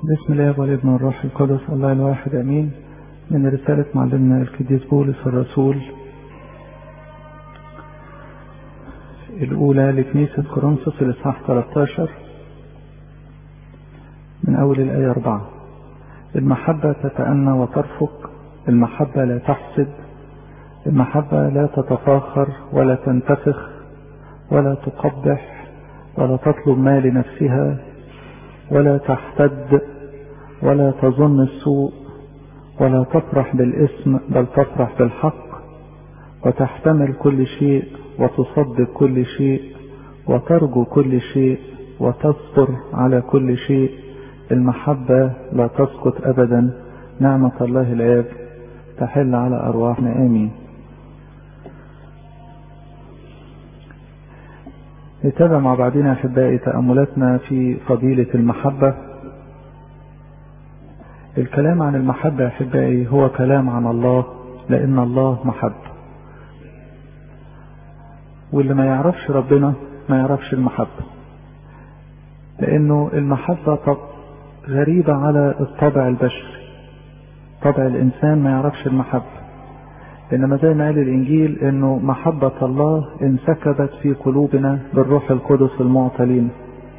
بسم الله والابن والروح القدس الله الواحد امين من رسالة معلمنا القديس بولس الرسول الأولى لكنيسة كورنثوس الإصحاح 13 من أول الآية 4 المحبة تتأنى وترفق المحبة لا تحسد المحبة لا تتفاخر ولا تنتفخ ولا تقبح ولا تطلب ما لنفسها ولا تحتد ولا تظن السوء ولا تفرح بالاسم بل تفرح بالحق وتحتمل كل شيء وتصدق كل شيء وترجو كل شيء وتصبر على كل شيء المحبة لا تسقط أبدا نعمة الله الآب تحل على أرواحنا آمين نتابع مع بعضنا أحبائي تأملاتنا في فضيلة المحبة الكلام عن المحبة يا أحبائي هو كلام عن الله لأن الله محبة واللي ما يعرفش ربنا ما يعرفش المحبة لأنه المحبة غريبة على الطبع البشري طبع الإنسان ما يعرفش المحبة إنما زي ما قال الإنجيل إنه محبة الله انسكبت في قلوبنا بالروح القدس المعطى لنا.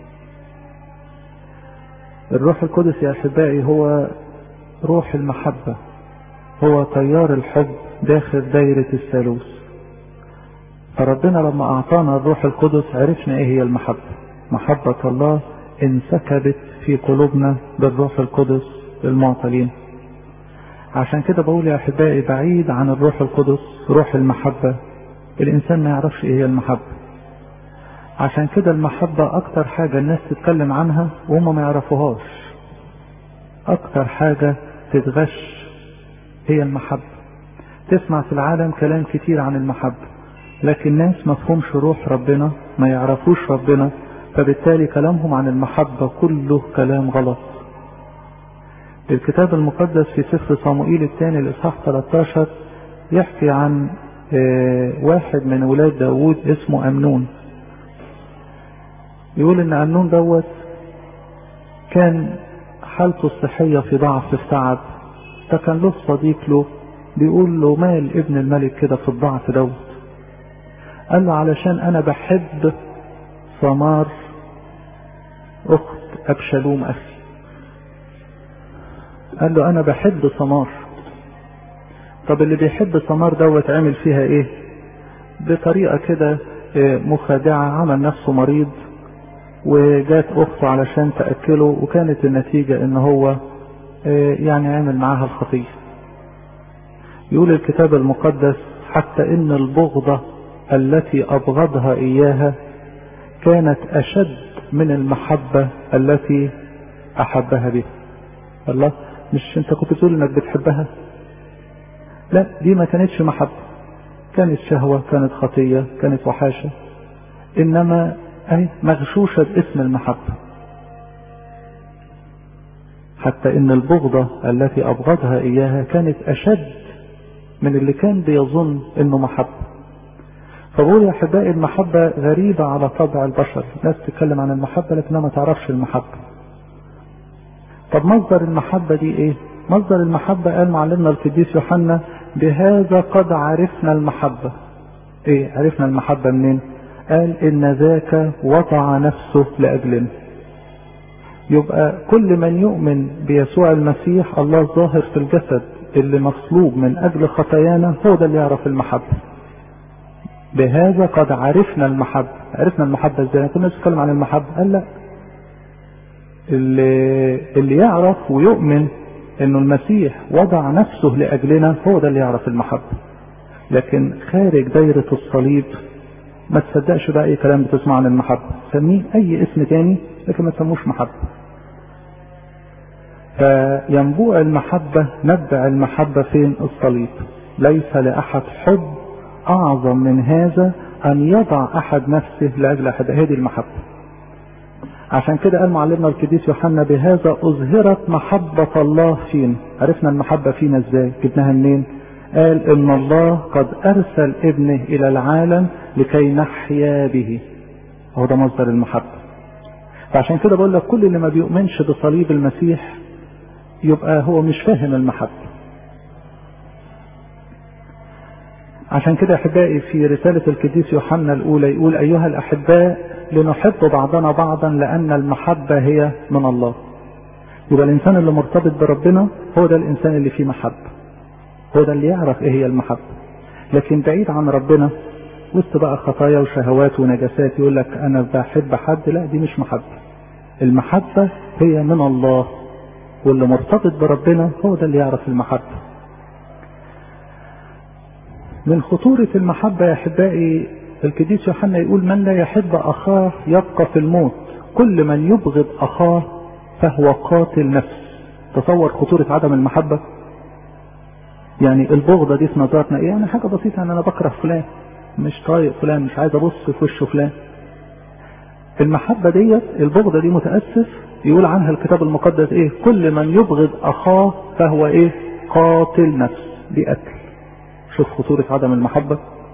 الروح القدس يا أحبائي هو روح المحبة هو تيار الحب داخل دايرة الثالوث. فربنا لما أعطانا الروح القدس عرفنا إيه هي المحبة. محبة الله انسكبت في قلوبنا بالروح القدس المعطى لنا. عشان كده بقول يا احبائي بعيد عن الروح القدس روح المحبة الانسان ما يعرفش ايه هي المحبة عشان كده المحبة اكتر حاجة الناس تتكلم عنها وهم ما يعرفوهاش اكتر حاجة تتغش هي المحبة تسمع في العالم كلام كتير عن المحبة لكن ناس ما فهمش روح ربنا ما يعرفوش ربنا فبالتالي كلامهم عن المحبة كله كلام غلط الكتاب المقدس في سفر صموئيل الثاني الإصحاح 13 يحكي عن واحد من ولاد داوود اسمه أمنون يقول إن أمنون دوت كان حالته الصحية في ضعف في تعب فكان له صديق له بيقول له مال ابن الملك كده في الضعف دوت قال له علشان أنا بحب ثمار أخت أبشالوم أخي قال له انا بحب ثمار طب اللي بيحب ثمار دوت عمل فيها ايه بطريقه كده مخادعه عمل نفسه مريض وجات اخته علشان تاكله وكانت النتيجه ان هو يعني عمل معاها الخطيه يقول الكتاب المقدس حتى ان البغضه التي ابغضها اياها كانت اشد من المحبه التي احبها بها الله مش انت كنت بتقول انك بتحبها لا دي ما كانتش محبة كانت شهوة كانت خطية كانت وحاشة انما اهي مغشوشة باسم المحبة حتى ان البغضة التي ابغضها اياها كانت اشد من اللي كان بيظن انه محبة فبقول يا احبائي المحبة غريبة على طبع البشر ناس تتكلم عن المحبة لكنها ما تعرفش المحبة طب مصدر المحبة دي ايه مصدر المحبة قال معلمنا القديس يوحنا بهذا قد عرفنا المحبة ايه عرفنا المحبة منين قال ان ذاك وضع نفسه لاجلنا يبقى كل من يؤمن بيسوع المسيح الله الظاهر في الجسد اللي مصلوب من اجل خطايانا هو ده اللي يعرف المحبة بهذا قد عرفنا المحبة عرفنا المحبة ازاي كنا نتكلم عن المحبة قال لا اللي, اللي يعرف ويؤمن انه المسيح وضع نفسه لاجلنا هو ده اللي يعرف المحبة لكن خارج دايرة الصليب ما تصدقش بقى اي كلام بتسمع عن المحبة سميه اي اسم تاني لكن ما تسموش محبة فينبوع المحبة نبع المحبة فين الصليب ليس لأحد حب أعظم من هذا أن يضع أحد نفسه لأجل أحد هذه المحبة عشان كده قال معلمنا القديس يوحنا بهذا أظهرت محبة الله فينا عرفنا المحبة فينا ازاي جبناها منين قال ان الله قد ارسل ابنه الى العالم لكي نحيا به هو ده مصدر المحبة فعشان كده بقول لك كل اللي ما بيؤمنش بصليب المسيح يبقى هو مش فاهم المحبة عشان كده احبائي في رسالة القديس يوحنا الاولى يقول ايها الاحباء لنحب بعضنا بعضا لان المحبة هي من الله يبقى الانسان اللي مرتبط بربنا هو ده الانسان اللي فيه محبة هو ده اللي يعرف ايه هي المحبة لكن بعيد عن ربنا وسط بقى خطايا وشهوات ونجاسات يقول لك انا بحب حد لا دي مش محبة المحبة هي من الله واللي مرتبط بربنا هو ده اللي يعرف المحبة من خطورة المحبة يا أحبائي القديس يوحنا يقول من لا يحب أخاه يبقى في الموت كل من يبغض أخاه فهو قاتل نفس تصور خطورة عدم المحبة يعني البغضة دي في نظرنا ايه يعني حاجة بسيطة ان انا بكره فلان مش طايق فلان مش عايز ابص في وشه فلان المحبة ديت البغضة دي متأسف يقول عنها الكتاب المقدس ايه كل من يبغض اخاه فهو ايه قاتل نفس دي قتل شوف خطورة عدم المحبة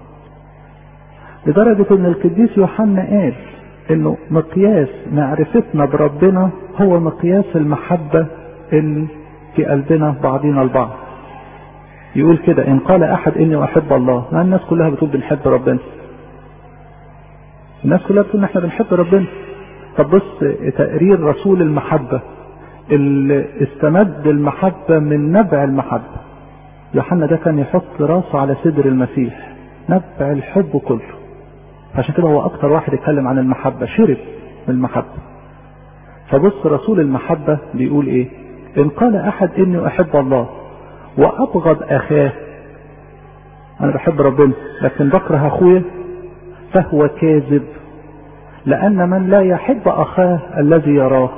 لدرجة ان القديس يوحنا قال انه مقياس معرفتنا بربنا هو مقياس المحبة اللي في قلبنا بعضنا البعض يقول كده ان قال احد اني احب الله ما الناس كلها بتقول بنحب ربنا الناس كلها بتقول احنا بنحب ربنا طب بص تقرير رسول المحبة اللي استمد المحبة من نبع المحبة يوحنا ده كان يحط راسه على صدر المسيح نبع الحب كله عشان كده هو اكتر واحد يتكلم عن المحبة شرب من المحبة فبص رسول المحبة بيقول ايه ان قال احد اني احب الله وابغض اخاه انا بحب ربنا لكن بكره اخويا فهو كاذب لان من لا يحب اخاه الذي يراه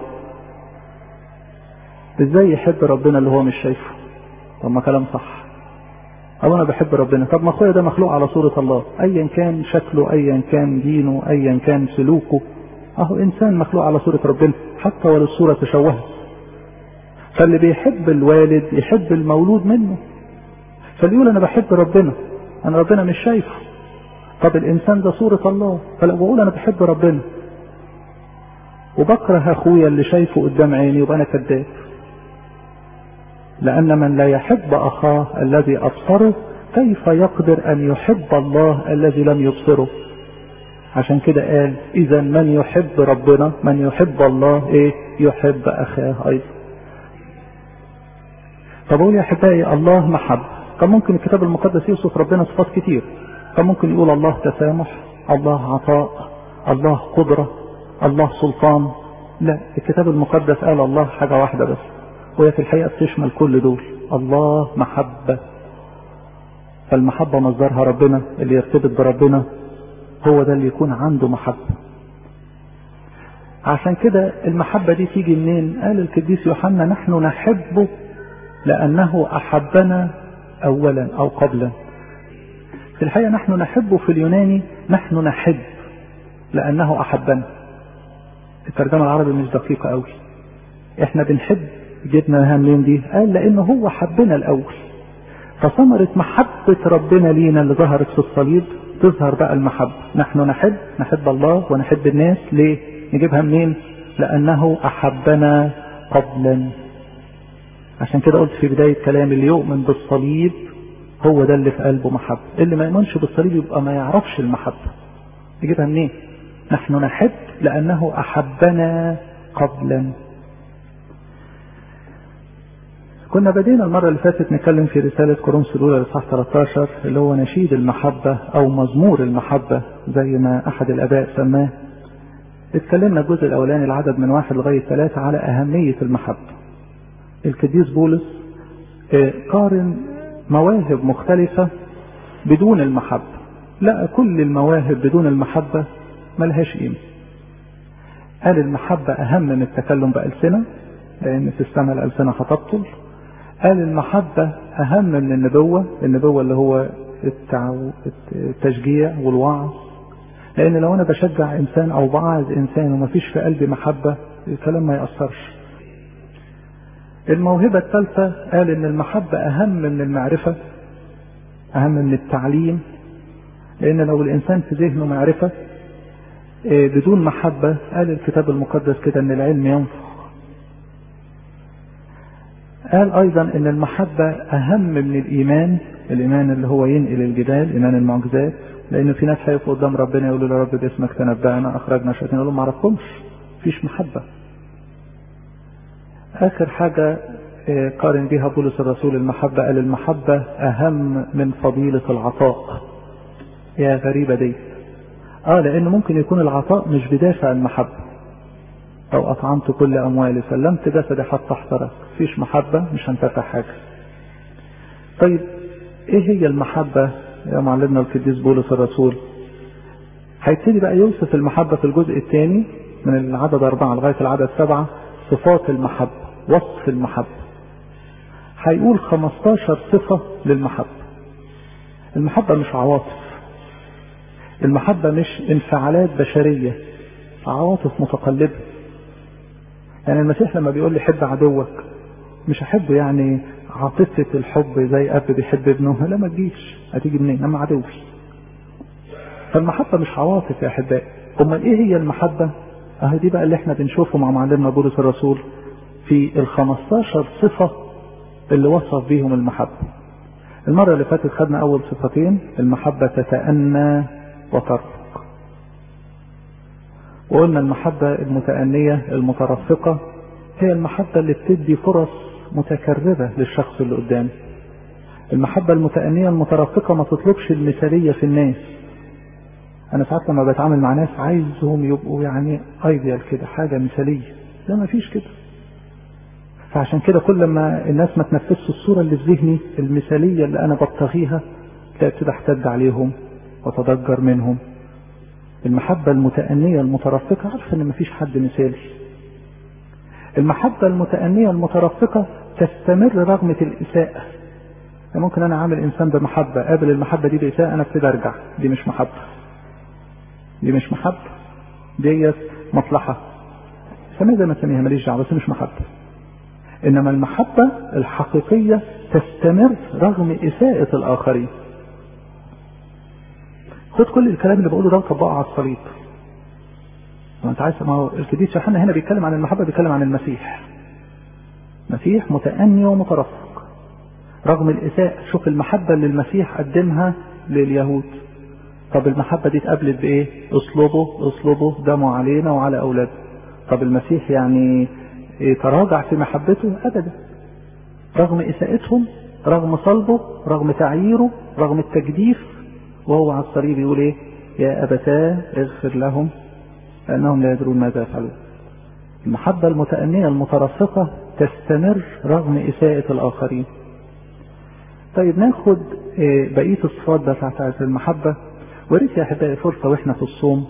ازاي يحب ربنا اللي هو مش شايفه طب ما كلام صح او انا بحب ربنا طب ما اخويا ده مخلوق على صورة الله ايا كان شكله ايا كان دينه ايا كان سلوكه اهو انسان مخلوق على صورة ربنا حتى ولو الصورة تشوهت فاللي بيحب الوالد يحب المولود منه فاللي يقول انا بحب ربنا انا ربنا مش شايفه طب الانسان ده صورة الله فلو بقول انا بحب ربنا وبكره اخويا اللي شايفه قدام عيني يبقى انا كذاب لان من لا يحب اخاه الذي ابصره كيف يقدر ان يحب الله الذي لم يبصره عشان كده قال اذا من يحب ربنا من يحب الله ايه يحب اخاه ايضا طب اقول يا احبائي الله محب كان ممكن الكتاب المقدس يوصف ربنا صفات كتير كان ممكن يقول الله تسامح الله عطاء الله قدرة الله سلطان لا الكتاب المقدس قال الله حاجة واحدة بس وهي في الحقيقة بتشمل كل دول الله محبة فالمحبة مصدرها ربنا اللي يرتبط بربنا هو ده اللي يكون عنده محبة عشان كده المحبة دي تيجي منين قال القديس يوحنا نحن نحبه لأنه أحبنا أولا أو قبلا في الحقيقة نحن نحبه في اليوناني نحن نحب لأنه أحبنا الترجمة العربي مش دقيقة قوي احنا بنحب جبنا منين دي قال لأنه هو حبنا الأول فثمرة محبة ربنا لينا اللي ظهرت في الصليب تظهر بقى المحبة نحن نحب نحب الله ونحب الناس ليه نجيبها منين لأنه أحبنا قبلا عشان كده قلت في بداية كلامي اللي يؤمن بالصليب هو ده اللي في قلبه محبة اللي ما يؤمنش بالصليب يبقى ما يعرفش المحبة نجيبها منين نحن نحب لأنه أحبنا قبلا كنا بدينا المرة اللي فاتت نتكلم في رسالة كورنثوس الأولى لصح 13 اللي هو نشيد المحبة أو مزمور المحبة زي ما أحد الآباء سماه. اتكلمنا الجزء الأولاني العدد من واحد لغاية ثلاثة على أهمية المحبة. القديس بولس قارن مواهب مختلفة بدون المحبة. لقى كل المواهب بدون المحبة ملهاش قيمة. قال المحبة أهم من التكلم بألسنة لأن في السماء الألسنة هتبطل قال المحبة أهم من النبوة النبوة اللي هو التشجيع والوعظ لأن لو أنا بشجع إنسان أو بعظ إنسان ومفيش في قلبي محبة الكلام ما يأثرش الموهبة الثالثة قال إن المحبة أهم من المعرفة أهم من التعليم لأن لو الإنسان في ذهنه معرفة بدون محبة قال الكتاب المقدس كده إن العلم ينفخ قال ايضا ان المحبة اهم من الايمان الايمان اللي هو ينقل الجبال ايمان المعجزات لان في ناس هيقفوا قدام ربنا يقولوا له يا رب باسمك تنبأنا اخرجنا شياطين يقول لهم ما اعرفهمش مفيش محبة اخر حاجة قارن بها بولس الرسول المحبة قال المحبة اهم من فضيلة العطاء يا غريبة دي اه لان ممكن يكون العطاء مش بدافع المحبة او اطعمت كل اموالي سلمت جسدي حتى احترق مفيش محبة مش هنتفع حاجة طيب ايه هي المحبة يا معلمنا القديس بولس الرسول هيبتدي بقى يوصف المحبة في الجزء الثاني من العدد أربعة لغاية العدد سبعة صفات المحبة وصف المحبة هيقول 15 صفة للمحبة المحبة مش عواطف المحبة مش انفعالات بشرية عواطف متقلبة يعني المسيح لما بيقول لي حب عدوك مش احبه يعني عاطفة الحب زي اب بيحب ابنه لا ما تجيش هتيجي منين اما عدوي فالمحبة مش عواطف يا احبائي امال ايه هي المحبة اهي دي بقى اللي احنا بنشوفه مع معلمنا بولس الرسول في ال 15 صفة اللي وصف بيهم المحبة المرة اللي فاتت خدنا اول صفتين المحبة تتأنى وترفق وقلنا المحبة المتأنية المترفقة هي المحبة اللي بتدي فرص متكررة للشخص اللي قدامه المحبة المتأنية المترفقة ما تطلبش المثالية في الناس أنا ساعات لما بتعامل مع ناس عايزهم يبقوا يعني ايديال كده حاجة مثالية لا ما فيش كده فعشان كده كل ما الناس ما تنفذش الصورة اللي في ذهني المثالية اللي أنا ببتغيها تلاقي ابتدي أحتد عليهم وأتضجر منهم المحبة المتأنية المترفقة عارفة إن مفيش حد مثالي المحبة المتأنية المترفقة تستمر رغم الإساءة يعني ممكن أنا عامل إنسان بمحبة قابل المحبة دي بإساءة أنا ابتدي أرجع دي مش محبة دي مش محبة ديت مصلحة سميها زي ما تسميها ماليش دعوة بس مش محبة إنما المحبة الحقيقية تستمر رغم إساءة الآخرين خد كل الكلام اللي بقوله ده وطبقه على الصليب ما انت عايز ما هو القديس يوحنا هنا بيتكلم عن المحبه بيتكلم عن المسيح مسيح متأني ومترفق رغم الإساءة شوف المحبة اللي المسيح قدمها لليهود طب المحبة دي اتقابلت بإيه؟ اصلبوا اصلبوا دموا علينا وعلى أولادنا طب المسيح يعني تراجع في محبته أبدا رغم إساءتهم رغم صلبه رغم تعييره رغم التجديف وهو على الصليب يقول ايه يا ابتاه اغفر لهم لانهم لا يدرون ماذا يفعلون المحبة المتأنية المترفقة تستمر رغم إساءة الآخرين طيب ناخد بقية الصفات بتاعت المحبة وريت يا أحبائي فرصة وإحنا في الصوم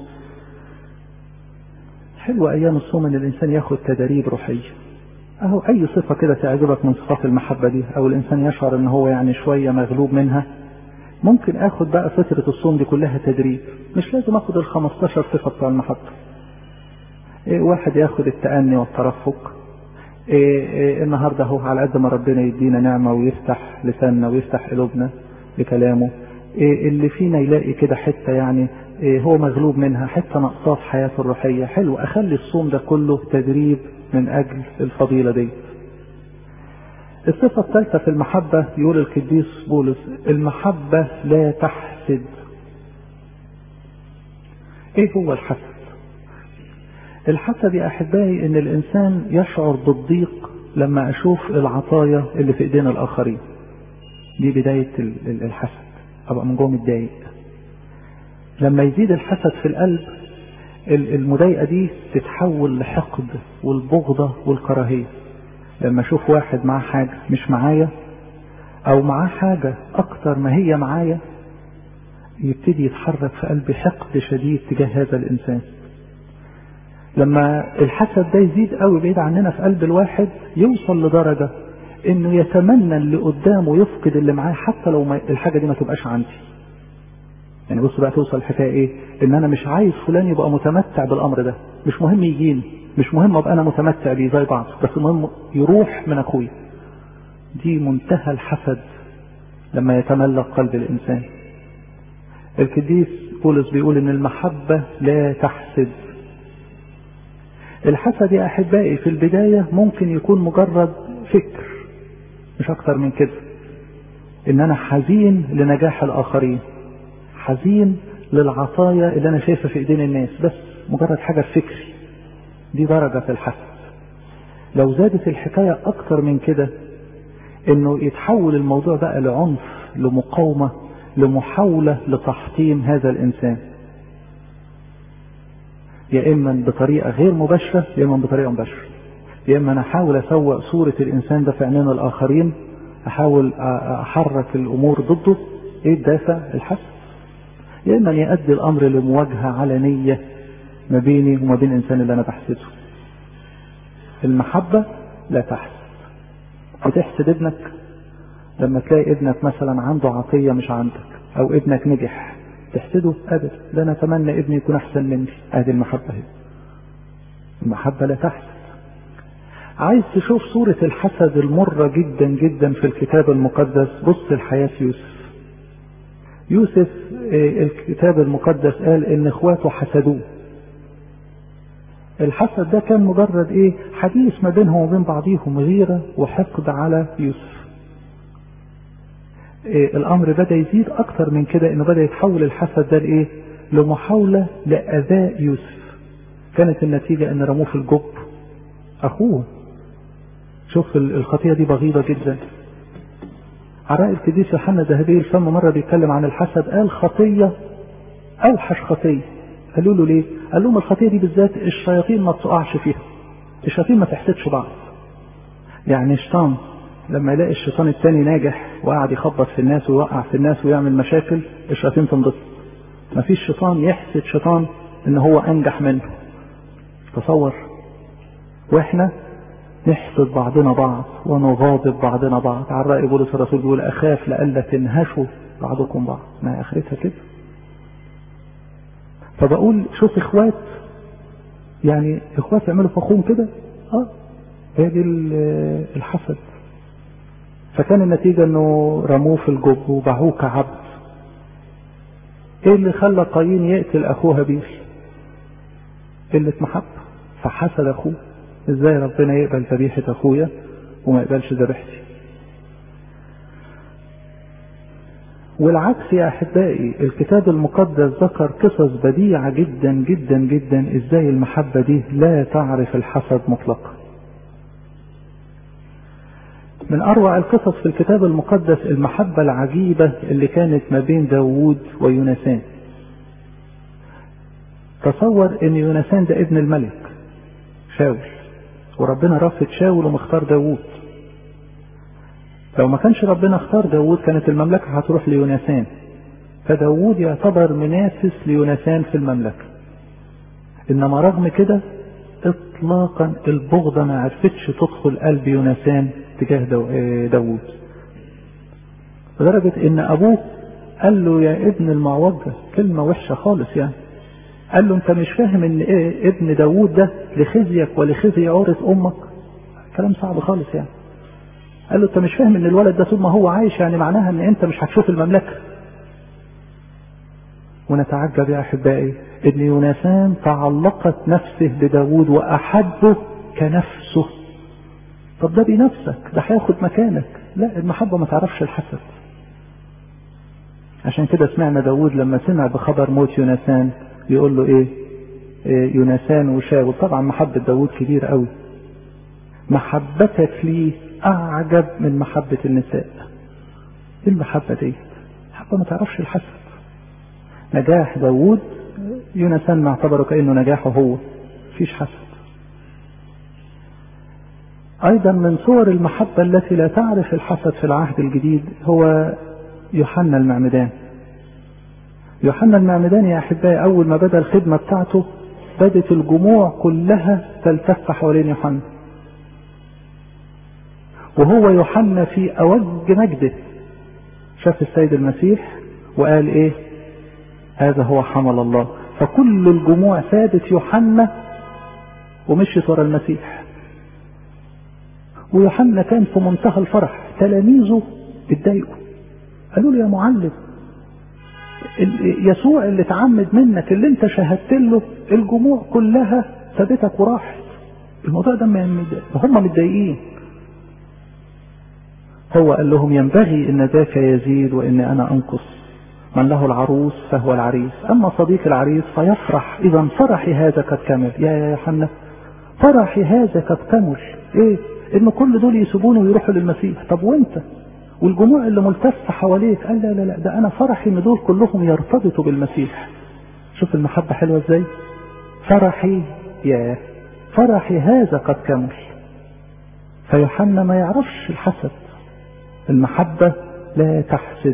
حلوة أيام الصوم إن الإنسان ياخد تدريب روحية أهو أي صفة كده تعجبك من صفات المحبة دي أو الإنسان يشعر إن هو يعني شوية مغلوب منها ممكن اخد بقى فترة الصوم دي كلها تدريب مش لازم اخد ال 15 صفة بتوع المحطة إيه واحد ياخد التأني والترفق إيه إيه النهاردة هو على قد ما ربنا يدينا نعمة ويفتح لساننا ويفتح قلوبنا لكلامه إيه اللي فينا يلاقي كده حتة يعني إيه هو مغلوب منها حتة نقصاه في حياته الروحية حلو اخلي الصوم ده كله تدريب من اجل الفضيلة دي الصفة الثالثة في المحبة يقول القديس بولس المحبة لا تحسد ايه هو الحسد الحسد يا احبائي ان الانسان يشعر بالضيق لما اشوف العطايا اللي في ايدين الاخرين دي بداية الحسد ابقى من جوه متضايق لما يزيد الحسد في القلب المضايقة دي تتحول لحقد والبغضة والكراهية لما اشوف واحد معاه حاجة مش معايا او معاه حاجة اكتر ما هي معايا يبتدي يتحرك في قلبي حقد شديد تجاه هذا الانسان لما الحسد ده يزيد قوي بعيد عننا في قلب الواحد يوصل لدرجة انه يتمنى اللي قدامه يفقد اللي معاه حتى لو ما الحاجة دي ما تبقاش عندي يعني بص بقى توصل الحكاية ايه ان انا مش عايز فلان يبقى متمتع بالامر ده مش مهم يجيني مش مهم ابقى انا متمتع بيه زي بعض بس المهم يروح من اخويا دي منتهى الحسد لما يتملك قلب الانسان القديس بولس بيقول ان المحبة لا تحسد الحسد يا احبائي في البداية ممكن يكون مجرد فكر مش اكتر من كده ان انا حزين لنجاح الاخرين حزين للعطايا اللي انا شايفها في ايدين الناس بس مجرد حاجة في فكري دي درجة في الحسد لو زادت الحكاية اكتر من كده انه يتحول الموضوع بقى لعنف لمقاومة لمحاولة لتحطيم هذا الانسان يا اما بطريقة غير مباشرة يا اما بطريقة مباشرة يا اما انا احاول اسوق صورة الانسان ده في عينين الاخرين احاول احرك الامور ضده ايه الدافع الحسد يا اما يؤدي الامر لمواجهة علنية ما بيني وما بين الانسان اللي انا بحسده المحبة لا تحسد بتحسد ابنك لما تلاقي ابنك مثلا عنده عطية مش عندك او ابنك نجح تحسده ابدا لا انا اتمنى ابني يكون احسن مني ادي المحبة هي المحبة لا تحسد عايز تشوف صورة الحسد المرة جدا جدا في الكتاب المقدس بص لحياة يوسف يوسف الكتاب المقدس قال ان اخواته حسدوه الحسد ده كان مجرد ايه حديث ما بينهم وبين بعضيهم غيرة وحقد على يوسف إيه الامر بدا يزيد اكتر من كده انه بدا يتحول الحسد ده لايه لمحاولة لاذاء يوسف كانت النتيجة ان رموه في الجب اخوه شوف الخطية دي بغيضة جدا عراء القديس يوحنا ذهبي الفم مرة بيتكلم عن الحسد قال خطية اوحش خطية قالوا له ليه قال لهم الخطية دي بالذات الشياطين ما بتقعش فيها الشياطين ما تحسدش بعض يعني الشيطان لما يلاقي الشيطان التاني ناجح وقاعد يخبط في الناس ويوقع في الناس ويعمل مشاكل الشياطين تنبسط ما فيش شيطان يحسد شيطان ان هو انجح منه تصور واحنا نحسد بعضنا بعض ونغاضب بعضنا بعض على رأي بولس الرسول بيقول اخاف لألا تنهشوا بعضكم بعض ما اخرتها كده فبقول شوف اخوات يعني اخوات يعملوا في اخوهم كده اه هي دي الحسد فكان النتيجة انه رموه في الجب وباعوه كعبد ايه اللي خلى قايين يقتل اخوه هابيل قلة محبة فحسد اخوه ازاي ربنا يقبل ذبيحة اخويا وما يقبلش ذبيحتي والعكس يا احبائي الكتاب المقدس ذكر قصص بديعة جدا جدا جدا ازاي المحبة دي لا تعرف الحسد مطلقا من اروع القصص في الكتاب المقدس المحبة العجيبة اللي كانت ما بين داوود ويونسان تصور ان يونسان ده ابن الملك شاول وربنا رفض شاول ومختار داوود لو ما كانش ربنا اختار داوود كانت المملكة هتروح ليونسان فداوود يعتبر منافس ليونسان في المملكة انما رغم كده اطلاقا البغضة ما عرفتش تدخل قلب يونسان تجاه داوود لدرجة ان ابوه قال له يا ابن المعوجة كلمة وحشة خالص يعني قال له انت مش فاهم ان ايه ابن داوود ده لخزيك ولخزي عورة امك كلام صعب خالص يعني قال له انت مش فاهم ان الولد ده طول ما هو عايش يعني معناها ان انت مش هتشوف المملكة ونتعجب يا احبائي ان يونسان تعلقت نفسه بداوود واحبه كنفسه طب ده بنفسك ده هياخد مكانك لا المحبة ما تعرفش الحسد عشان كده سمعنا داوود لما سمع بخبر موت يونسان يقول له ايه, إيه يونسان وشاول طبعا محبة داوود كبيرة قوي محبتك لي اعجب من محبة النساء ايه المحبة دي محبة ما تعرفش الحسد نجاح داوود يونسان نعتبره كأنه نجاحه هو مفيش حسد ايضا من صور المحبة التي لا تعرف الحسد في العهد الجديد هو يوحنا المعمدان يوحنا المعمدان يا احبائي اول ما بدا الخدمة بتاعته بدت الجموع كلها تلتف حوالين يوحنا وهو يوحنا في اوج مجده شاف السيد المسيح وقال ايه هذا هو حمل الله فكل الجموع سادت يوحنا ومشيت ورا المسيح ويوحنا كان في منتهى الفرح تلاميذه اتضايقوا قالوا له يا معلم يسوع اللي اتعمد منك اللي انت شهدت له الجموع كلها سابتك وراحت الموضوع ده هم متضايقين هو قال لهم ينبغي ان ذاك يزيد وان انا انقص من له العروس فهو العريس اما صديق العريس فيفرح اذا فرحي هذا قد كمل يا يا يوحنا فرحي هذا قد كمل ايه ان كل دول يسيبونه ويروحوا للمسيح طب وانت والجموع اللي ملتفه حواليك قال لا لا لا ده انا فرحي ان دول كلهم يرتبطوا بالمسيح شوف المحبه حلوه ازاي فرحي يا فرحي هذا قد كمل فيوحنا ما يعرفش الحسد المحبة لا تحسد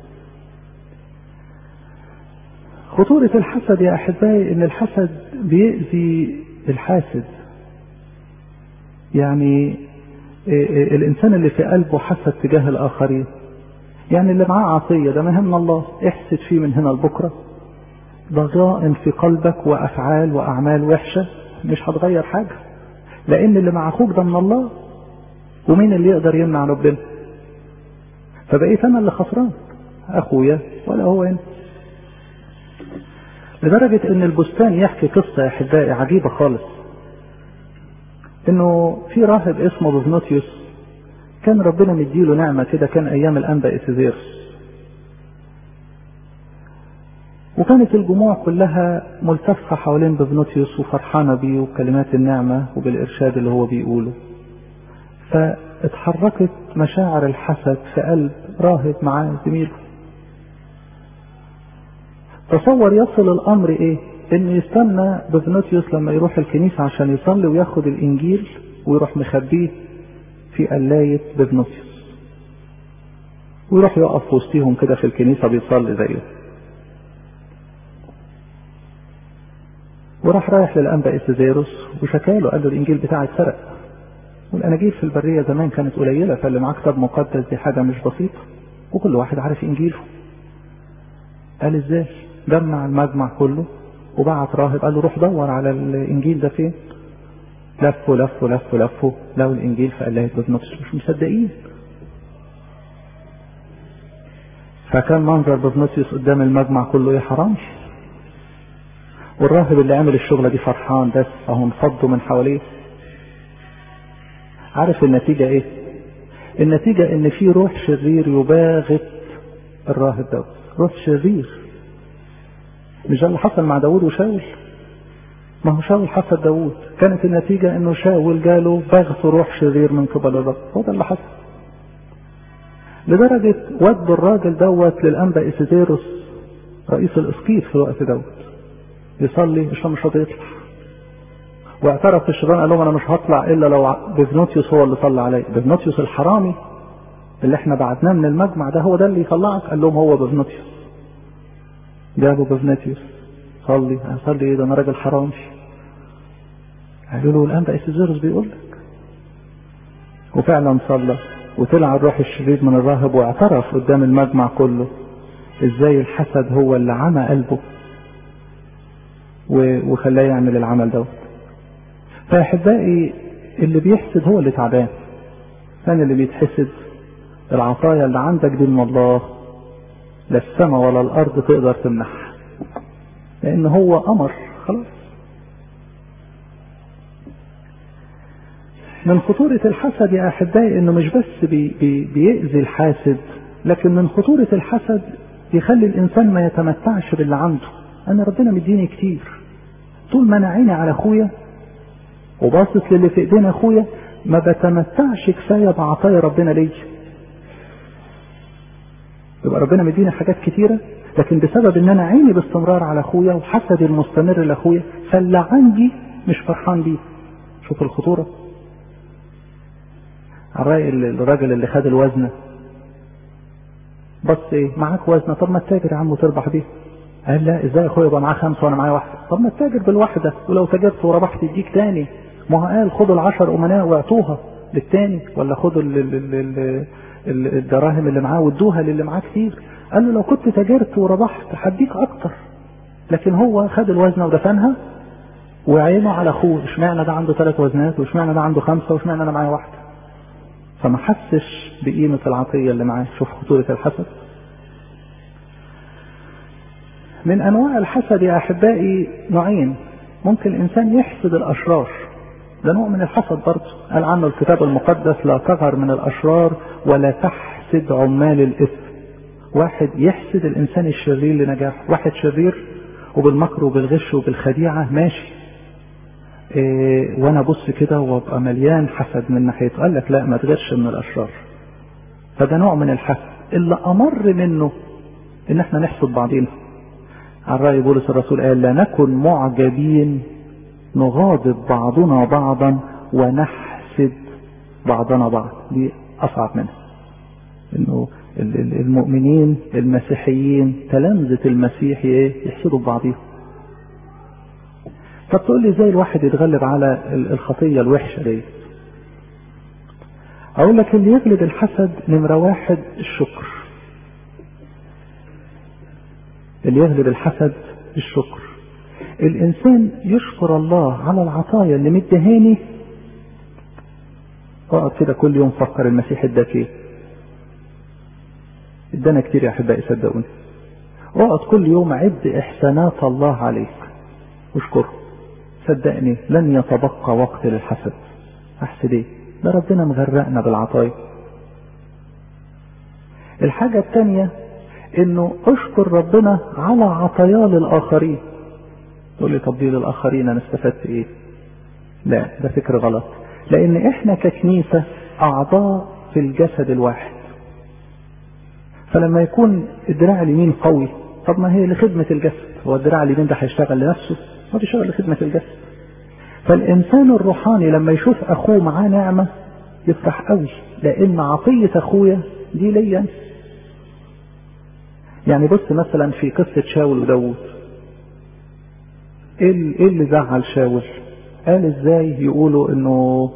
خطورة الحسد يا أحبائي إن الحسد بيأذي الحاسد يعني الإنسان اللي في قلبه حسد تجاه الآخرين يعني اللي معاه عطية ده مهم الله احسد فيه من هنا لبكرة ضغائن في قلبك وأفعال وأعمال وحشة مش هتغير حاجة لأن اللي مع أخوك ده من الله ومين اللي يقدر يمنع ربنا فبقيت انا اللي خسران اخويا ولا هو هنا لدرجة ان البستان يحكي قصة يا احبائي عجيبة خالص انه في راهب اسمه بوفنوتيوس كان ربنا مديله نعمة كده كان ايام الانبا اسيزيرس وكانت الجموع كلها ملتفة حوالين بوفنوتيوس وفرحانة بيه وبكلمات النعمة وبالارشاد اللي هو بيقوله فاتحركت مشاعر الحسد في قلب راهب معاه زميله تصور يصل الامر ايه انه يستنى بفنوتيوس لما يروح الكنيسة عشان يصلي وياخد الانجيل ويروح مخبيه في قلاية بفنوتيوس ويروح يقف في وسطيهم كده في الكنيسة بيصلي زيه وراح رايح للانبا اسيزيروس وشكاله قال له الانجيل بتاعي اتسرق والاناجيل في البريه زمان كانت قليله فاللي معاه كتاب مقدس دي حاجه مش بسيطه وكل واحد عارف انجيله قال ازاي جمع المجمع كله وبعت راهب قال له روح دور على الانجيل ده فين لفوا لفوا لفوا لفوا لقوا الانجيل في قلايه بفنوتيوس مش مصدقين فكان منظر بفنوتيوس قدام المجمع كله يا حرام والراهب اللي عمل الشغله دي فرحان بس اهو انفضوا من حواليه عارف النتيجة ايه النتيجة ان في روح شرير يباغت الراهب داود روح شرير مش ده اللي حصل مع داود وشاول ما هو شاول حصل داود كانت النتيجة انه شاول جاله بغث روح شرير من قبل الرب هو ده اللي حصل لدرجة ود الراجل دوت للأنبا إسيديروس رئيس الإسقيط في الوقت دوت يصلي مش مش راضي يطلع واعترف الشيطان قال لهم انا مش هطلع الا لو بفنوتيوس هو اللي صلى عليا بفنوتيوس الحرامي اللي احنا بعتناه من المجمع ده هو ده اللي يطلعك قال لهم هو بفنوتيوس جابوا بفنوتيوس صلي اصلي ايه ده انا راجل حرامي قالوا له الان بقى اسيزيروس بيقول لك وفعلا صلى وطلع الروح الشرير من الراهب واعترف قدام المجمع كله ازاي الحسد هو اللي عمى قلبه وخلاه يعمل العمل دوت فاحبائي اللي بيحسد هو اللي تعبان كان اللي بيتحسد العطايا اللي عندك دي من الله لا السماء ولا الارض تقدر تمنحها لان هو امر خلاص من خطورة الحسد يا أحبائي إنه مش بس بي بي بيأذي الحاسد لكن من خطورة الحسد يخلي الإنسان ما يتمتعش باللي عنده أنا ربنا مديني كتير طول ما أنا عيني على أخويا وباصص للي في إيدين أخويا ما بتمتعش كفاية بعطايا ربنا ليا يبقى ربنا مديني حاجات كتيرة لكن بسبب ان انا عيني باستمرار على اخويا وحسدي المستمر لاخويا فاللي عندي مش فرحان بيه شوف الخطورة الراجل الراجل اللي خد الوزنة بص ايه معاك وزنة طب ما تتاجر يا عم وتربح بيها قال لا ازاي اخويا يبقى معاه خمسة وانا معايا واحدة طب ما تتاجر بالواحدة ولو تاجرت وربحت يديك تاني ما هو قال خدوا العشر امناء واعطوها للتاني ولا خدوا الدراهم اللي معاه وادوها للي معاه كتير قال له لو كنت تاجرت وربحت هديك اكتر لكن هو خد الوزنه ودفنها وعينه على اخوه اشمعنى ده عنده ثلاث وزنات واشمعنى ده عنده خمسه واشمعنى انا معايا واحده فما حسش بقيمه العطيه اللي معاه شوف خطوره الحسد من انواع الحسد يا احبائي نوعين ممكن الانسان يحسد الاشرار ده نوع من الحسد برضه قال عنه الكتاب المقدس لا تغر من الاشرار ولا تحسد عمال الاثم واحد يحسد الانسان الشرير لنجاحه واحد شرير وبالمكر وبالغش وبالخديعه ماشي إيه وانا ابص كده وابقى مليان حسد من ناحيته قال لك لا ما تغيرش من الاشرار فده نوع من الحسد اللي امر منه ان احنا نحسد بعضينا على رأي بولس الرسول قال لا نكن معجبين نغاضب بعضنا بعضا ونحسد بعضنا بعض دي اصعب منها انه المؤمنين المسيحيين تلامذة المسيح ايه يحسدوا ببعضهم طب تقول لي ازاي الواحد يتغلب على الخطية الوحشة دي اقول لك اللي يغلب الحسد نمرة واحد الشكر اللي يغلب الحسد الشكر الانسان يشكر الله على العطايا اللي مدهاني اقعد كده كل يوم فكر المسيح اداك ايه ادانا كتير يا احبائي صدقوني اقعد كل يوم عد احسانات الله عليك واشكره صدقني لن يتبقى وقت للحسد احسد ايه ده ربنا مغرقنا بالعطايا الحاجة التانية انه اشكر ربنا على عطاياه للاخرين تقول لي طب دي للاخرين انا استفدت ايه لا ده فكر غلط لان احنا ككنيسة اعضاء في الجسد الواحد فلما يكون الدراع اليمين قوي طب ما هي لخدمة الجسد هو الدراع اليمين ده هيشتغل لنفسه ما بيشتغل لخدمة الجسد فالإنسان الروحاني لما يشوف أخوه معاه نعمة يفرح قوي لأن عطية أخويا دي ليا يعني بص مثلا في قصة شاول وداوود ايه اللي زعل شاول قال ازاي يقولوا انه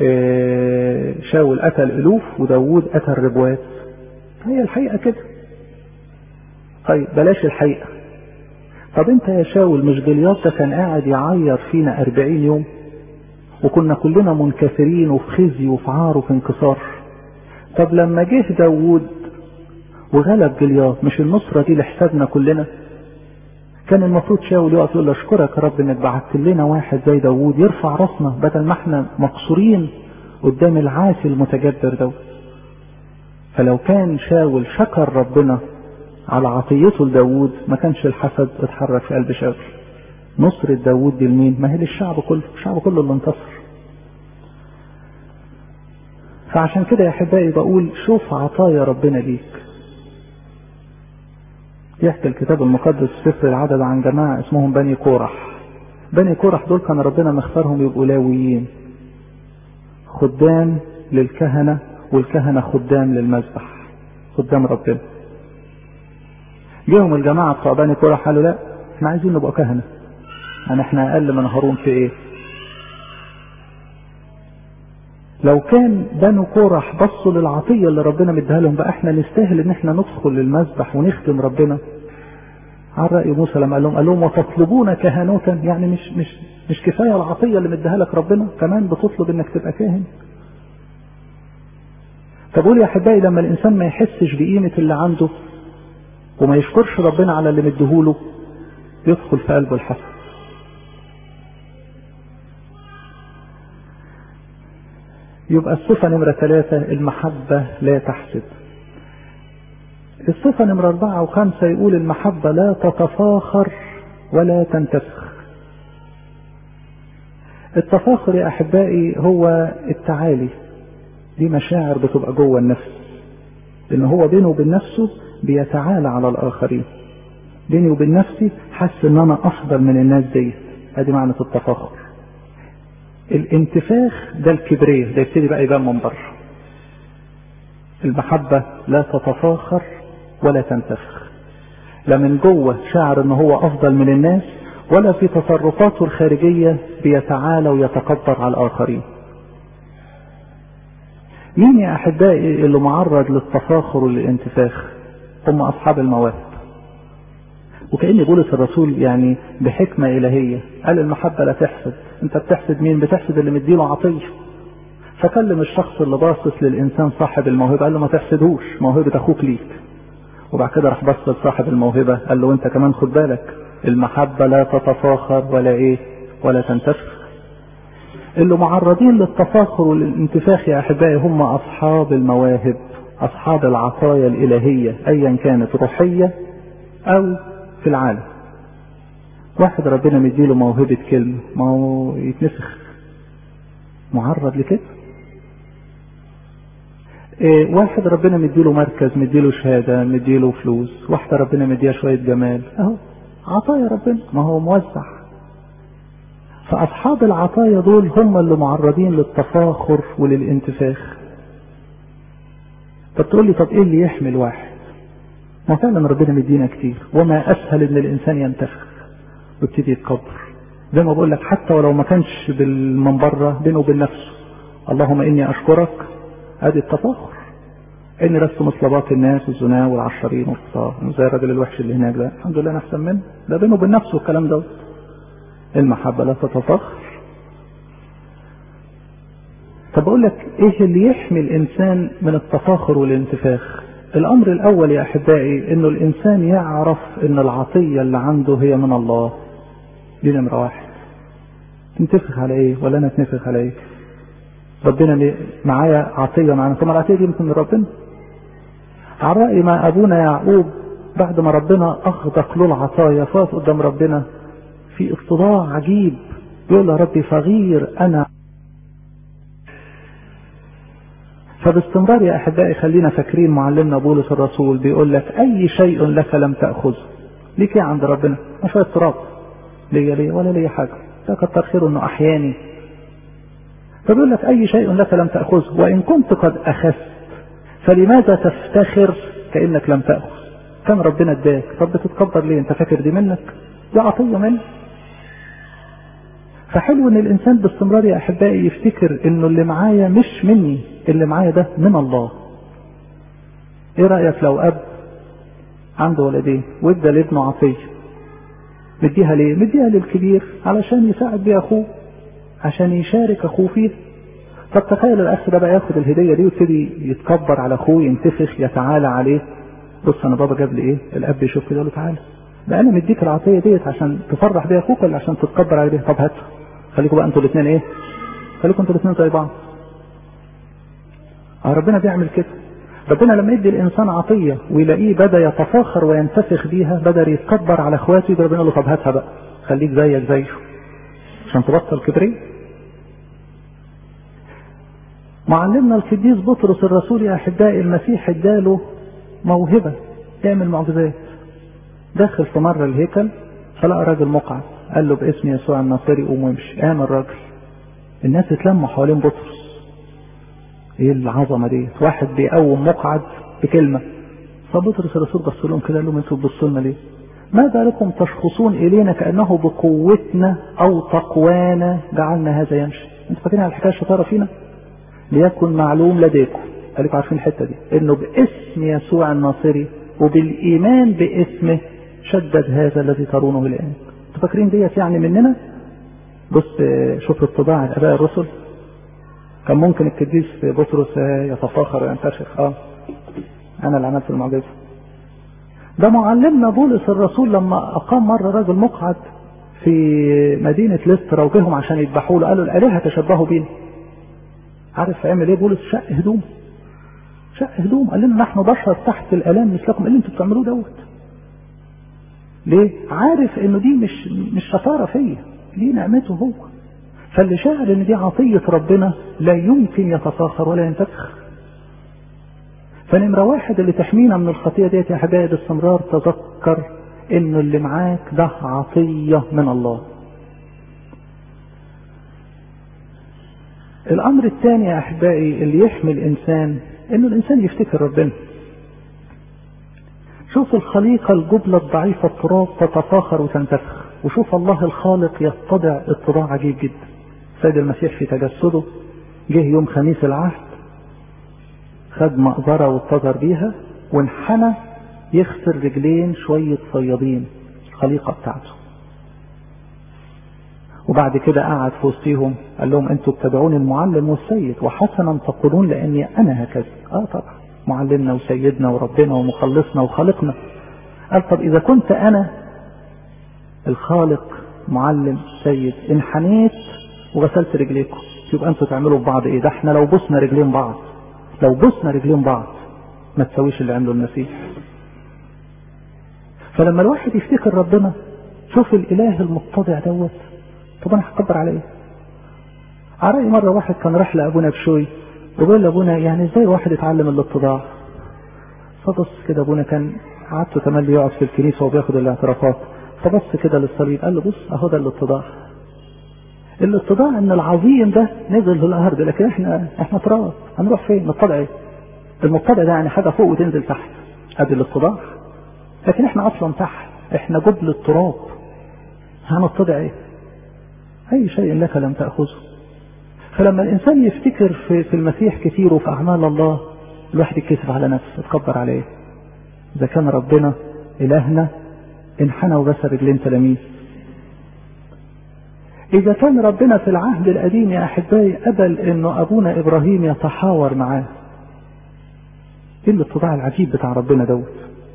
شاول قتل الوف وداوود قتل ربوات هي الحقيقة كده طيب بلاش الحقيقة طب انت يا شاول مش جلياط ده كان قاعد يعير فينا أربعين يوم وكنا كلنا منكسرين وفي خزي وفي عار وفي انكسار طب لما جه داوود وغلب جلياط مش النصرة دي لحسابنا كلنا كان المفروض شاول يقف يقول له اشكرك يا رب انك بعت لنا واحد زي داوود يرفع راسنا بدل ما احنا مقصورين قدام العاسي المتجبر دوت فلو كان شاول شكر ربنا على عطيته لداوود ما كانش الحسد اتحرك في قلب شاول نصرة داوود دي لمين؟ ما هي للشعب كله، الشعب كله اللي انتصر. فعشان كده يا احبائي بقول شوف عطايا ربنا ليك. يحكي الكتاب المقدس في سفر العدد عن جماعة اسمهم بني كورح. بني كورح دول كان ربنا مختارهم يبقوا لاويين. خدام للكهنة والكهنة خدام للمذبح. خدام ربنا. جيهم الجماعة بتوع بني كورح قالوا لا احنا عايزين نبقى كهنة يعني احنا اقل من هارون في ايه لو كان بنو كورح بصوا للعطية اللي ربنا مديها لهم بقى احنا نستاهل ان احنا ندخل للمذبح ونخدم ربنا على رأي موسى لما قال لهم قال لهم وتطلبون كهنوتا يعني مش مش مش كفاية العطية اللي مديها لك ربنا كمان بتطلب انك تبقى كاهن طب قول يا احبائي لما الانسان ما يحسش بقيمة اللي عنده وما يشكرش ربنا على اللي مديهوله يدخل في قلبه الحسد يبقى الصفة نمرة ثلاثة المحبة لا تحسد الصفة نمرة أربعة وخمسة يقول المحبة لا تتفاخر ولا تنتفخ التفاخر يا أحبائي هو التعالي دي مشاعر بتبقى جوه النفس لأن هو بينه وبين نفسه بيتعالى على الآخرين بيني وبين نفسي حاسس إن أنا أفضل من الناس دي أدي معنى التفاخر الانتفاخ ده الكبرية ده يبتدي بقى يبان من بره المحبة لا تتفاخر ولا تنتفخ لا من جوه شعر ان هو افضل من الناس ولا في تصرفاته الخارجية بيتعالى ويتكبر على الاخرين مين يا احبائي اللي معرض للتفاخر والانتفاخ هم اصحاب المواهب وكأن بولس الرسول يعني بحكمة إلهية قال المحبة لا تحسد أنت بتحسد مين بتحسد اللي مديله عطية فكلم الشخص اللي باصص للإنسان صاحب الموهبة قال له ما تحسدهوش موهبة أخوك ليك وبعد كده راح بص لصاحب الموهبة قال له أنت كمان خد بالك المحبة لا تتفاخر ولا إيه ولا تنتفخ اللي معرضين للتفاخر والانتفاخ يا احبائي هم اصحاب المواهب اصحاب العطايا الالهيه ايا كانت روحيه او في العالم واحد ربنا مديله موهبه كلمه ما هو يتنسخ معرض لكده إيه واحد ربنا مديله مركز مديله شهاده مديله فلوس واحده ربنا مديها شويه جمال اهو عطايا ربنا ما هو موزع فأصحاب العطايا دول هم اللي معرضين للتفاخر وللانتفاخ طب تقول لي طب ايه اللي يحمل واحد ما فعلا ربنا مدينا كتير وما اسهل ان الانسان ينتفخ ويبتدي يتكبر زي ما بقول لك حتى ولو ما كانش من بره بينه وبين نفسه اللهم اني اشكرك ادي التفاخر اني لست مصلبات الناس الزنا والعشرين والقصار زي الراجل الوحش اللي هناك ده الحمد لله انا احسن منه ده بينه وبين نفسه الكلام ده المحبة لا تتفخر طب اقول لك ايه اللي يحمي الانسان من التفاخر والانتفاخ الامر الاول يا احبائي انه الانسان يعرف ان العطية اللي عنده هي من الله دي نمرة واحد تنتفخ على ايه ولا انا اتنفخ على ايه ربنا معايا عطية معانا ثم العطية دي يمكن من ربنا على رأي ما ابونا يعقوب بعد ما ربنا اغدق له العطايا فاق قدام ربنا في اتضاع عجيب يقول يا ربي فغير انا فباستمرار يا احبائي خلينا فاكرين معلمنا بولس الرسول بيقول لك اي شيء لك لم تاخذه ليك ايه عند ربنا ما شويه تراب ليا ليا ولا ليا حاجه ده كتر خيره انه احياني فبيقول لك اي شيء لك لم تاخذه وان كنت قد اخذت فلماذا تفتخر كانك لم تاخذ كان ربنا اداك طب بتتكبر ليه انت فاكر دي منك دي عطيه منك فحلو ان الانسان باستمرار يا احبائي يفتكر انه اللي معايا مش مني اللي معايا ده من الله ايه رايك لو اب عنده ولدين وادى لابنه عطيه مديها ليه مديها للكبير علشان يساعد بيها اخوه عشان يشارك اخوه فيه طب تخيل الاخ ده بقى ياخد الهديه دي ويبتدي يتكبر على اخوه ينتفخ يتعالى عليه بص انا بابا جاب لي ايه الاب يشوف كده يقول له تعالى ده انا مديك العطيه ديت عشان تفرح بيها اخوك ولا عشان تتكبر عليه طب هاتها خليكم بقى انتوا الاثنين ايه خليكم انتوا الاثنين زي بعض اه ربنا بيعمل كده ربنا لما يدي الانسان عطيه ويلاقيه بدا يتفاخر وينتفخ بيها بدا يتكبر على اخواته يبقى ربنا يقول له طب هاتها بقى خليك زيك زيه عشان تبطل كبرية معلمنا القديس بطرس الرسول يا احبائي المسيح اداله موهبه يعمل معجزات داخل في مره الهيكل فلقى راجل مقعد قال له باسم يسوع الناصري قوم وامشي قام الراجل الناس اتلموا حوالين بطرس ايه العظمه دي واحد بيقوم مقعد بكلمه فبطرس الرسول بص لهم كده قال لهم انتوا بتبصوا لنا ليه؟ ما بالكم تشخصون الينا كانه بقوتنا او تقوانا جعلنا هذا يمشي انتوا فاكرين على الحكايه الشطاره فينا؟ ليكن معلوم لديكم خليكم عارفين الحته دي انه باسم يسوع الناصري وبالايمان باسمه شدد هذا الذي ترونه الان انتوا فاكرين ديت يعني مننا بص شوف اتباع الاباء الرسل كان ممكن القديس بطرس يتفاخر وينتشخ اه انا اللي عملت المعجزه ده معلمنا بولس الرسول لما اقام مره راجل مقعد في مدينه لسترا وجيهم عشان يذبحوا له قالوا الالهه تشبهوا بينا عارف عمل ايه بولس شق هدوم شق هدوم قال لنا نحن بشر تحت الالام مثلكم ايه اللي انتوا بتعملوه دوت ليه عارف انه دي مش مش شطاره فيا دي نعمته هو فاللي شاعر ان دي عطيه ربنا لا يمكن يتفاخر ولا ينتفخ فنمرة واحد اللي تحمينا من الخطية ديت يا حبايبي باستمرار تذكر انه اللي معاك ده عطية من الله الامر الثاني يا احبائي اللي يحمي الانسان انه الانسان يفتكر ربنا شوف الخليقة الجبلة الضعيفة التراب تتفاخر وتنتفخ وشوف الله الخالق يتضع اتضاع عجيب جدا سيد المسيح في تجسده جه يوم خميس العهد خد مقبرة واتجر بيها وانحنى يغسل رجلين شوية صيادين الخليقة بتاعته وبعد كده قعد في وسطيهم قال لهم انتوا بتدعوني المعلم والسيد وحسنا تقولون لاني انا هكذا اه طبعا معلمنا وسيدنا وربنا ومخلصنا وخالقنا قال طب اذا كنت انا الخالق معلم سيد انحنيت وغسلت رجليكم يبقى انتوا تعملوا ببعض ايه ده احنا لو بصنا رجلين بعض لو بصنا رجلين بعض ما تسويش اللي عمله المسيح فلما الواحد يفتكر ربنا شوف الاله المتضع دوت طب انا هكبر على ايه على رأي مرة واحد كان راح لأبونا بشوي وقال لأبونا يعني ازاي الواحد يتعلم الاتضاع فبص كده أبونا كان قعدته تملي يقعد في الكنيسة وبياخد الاعترافات فبص كده للصليب قال له بص اهو ده الاتضاع الاتضاع ان العظيم ده نزل في الارض لكن احنا احنا تراب هنروح فين نتضع ايه المتضع ده يعني حاجه فوق وتنزل تحت ادي الاتضاع لكن احنا اصلا تحت احنا جبل التراب هنتضع ايه اي شيء لك لم تاخذه فلما الانسان يفتكر في, في المسيح كتير وفي اعمال الله الواحد يتكسف على نفسه يتكبر عليه اذا كان ربنا الهنا انحنى وغسل رجلين تلاميذ إذا كان ربنا في العهد القديم يا أحبائي قبل إنه أبونا إبراهيم يتحاور معاه إيه الاتضاع العجيب بتاع ربنا دوت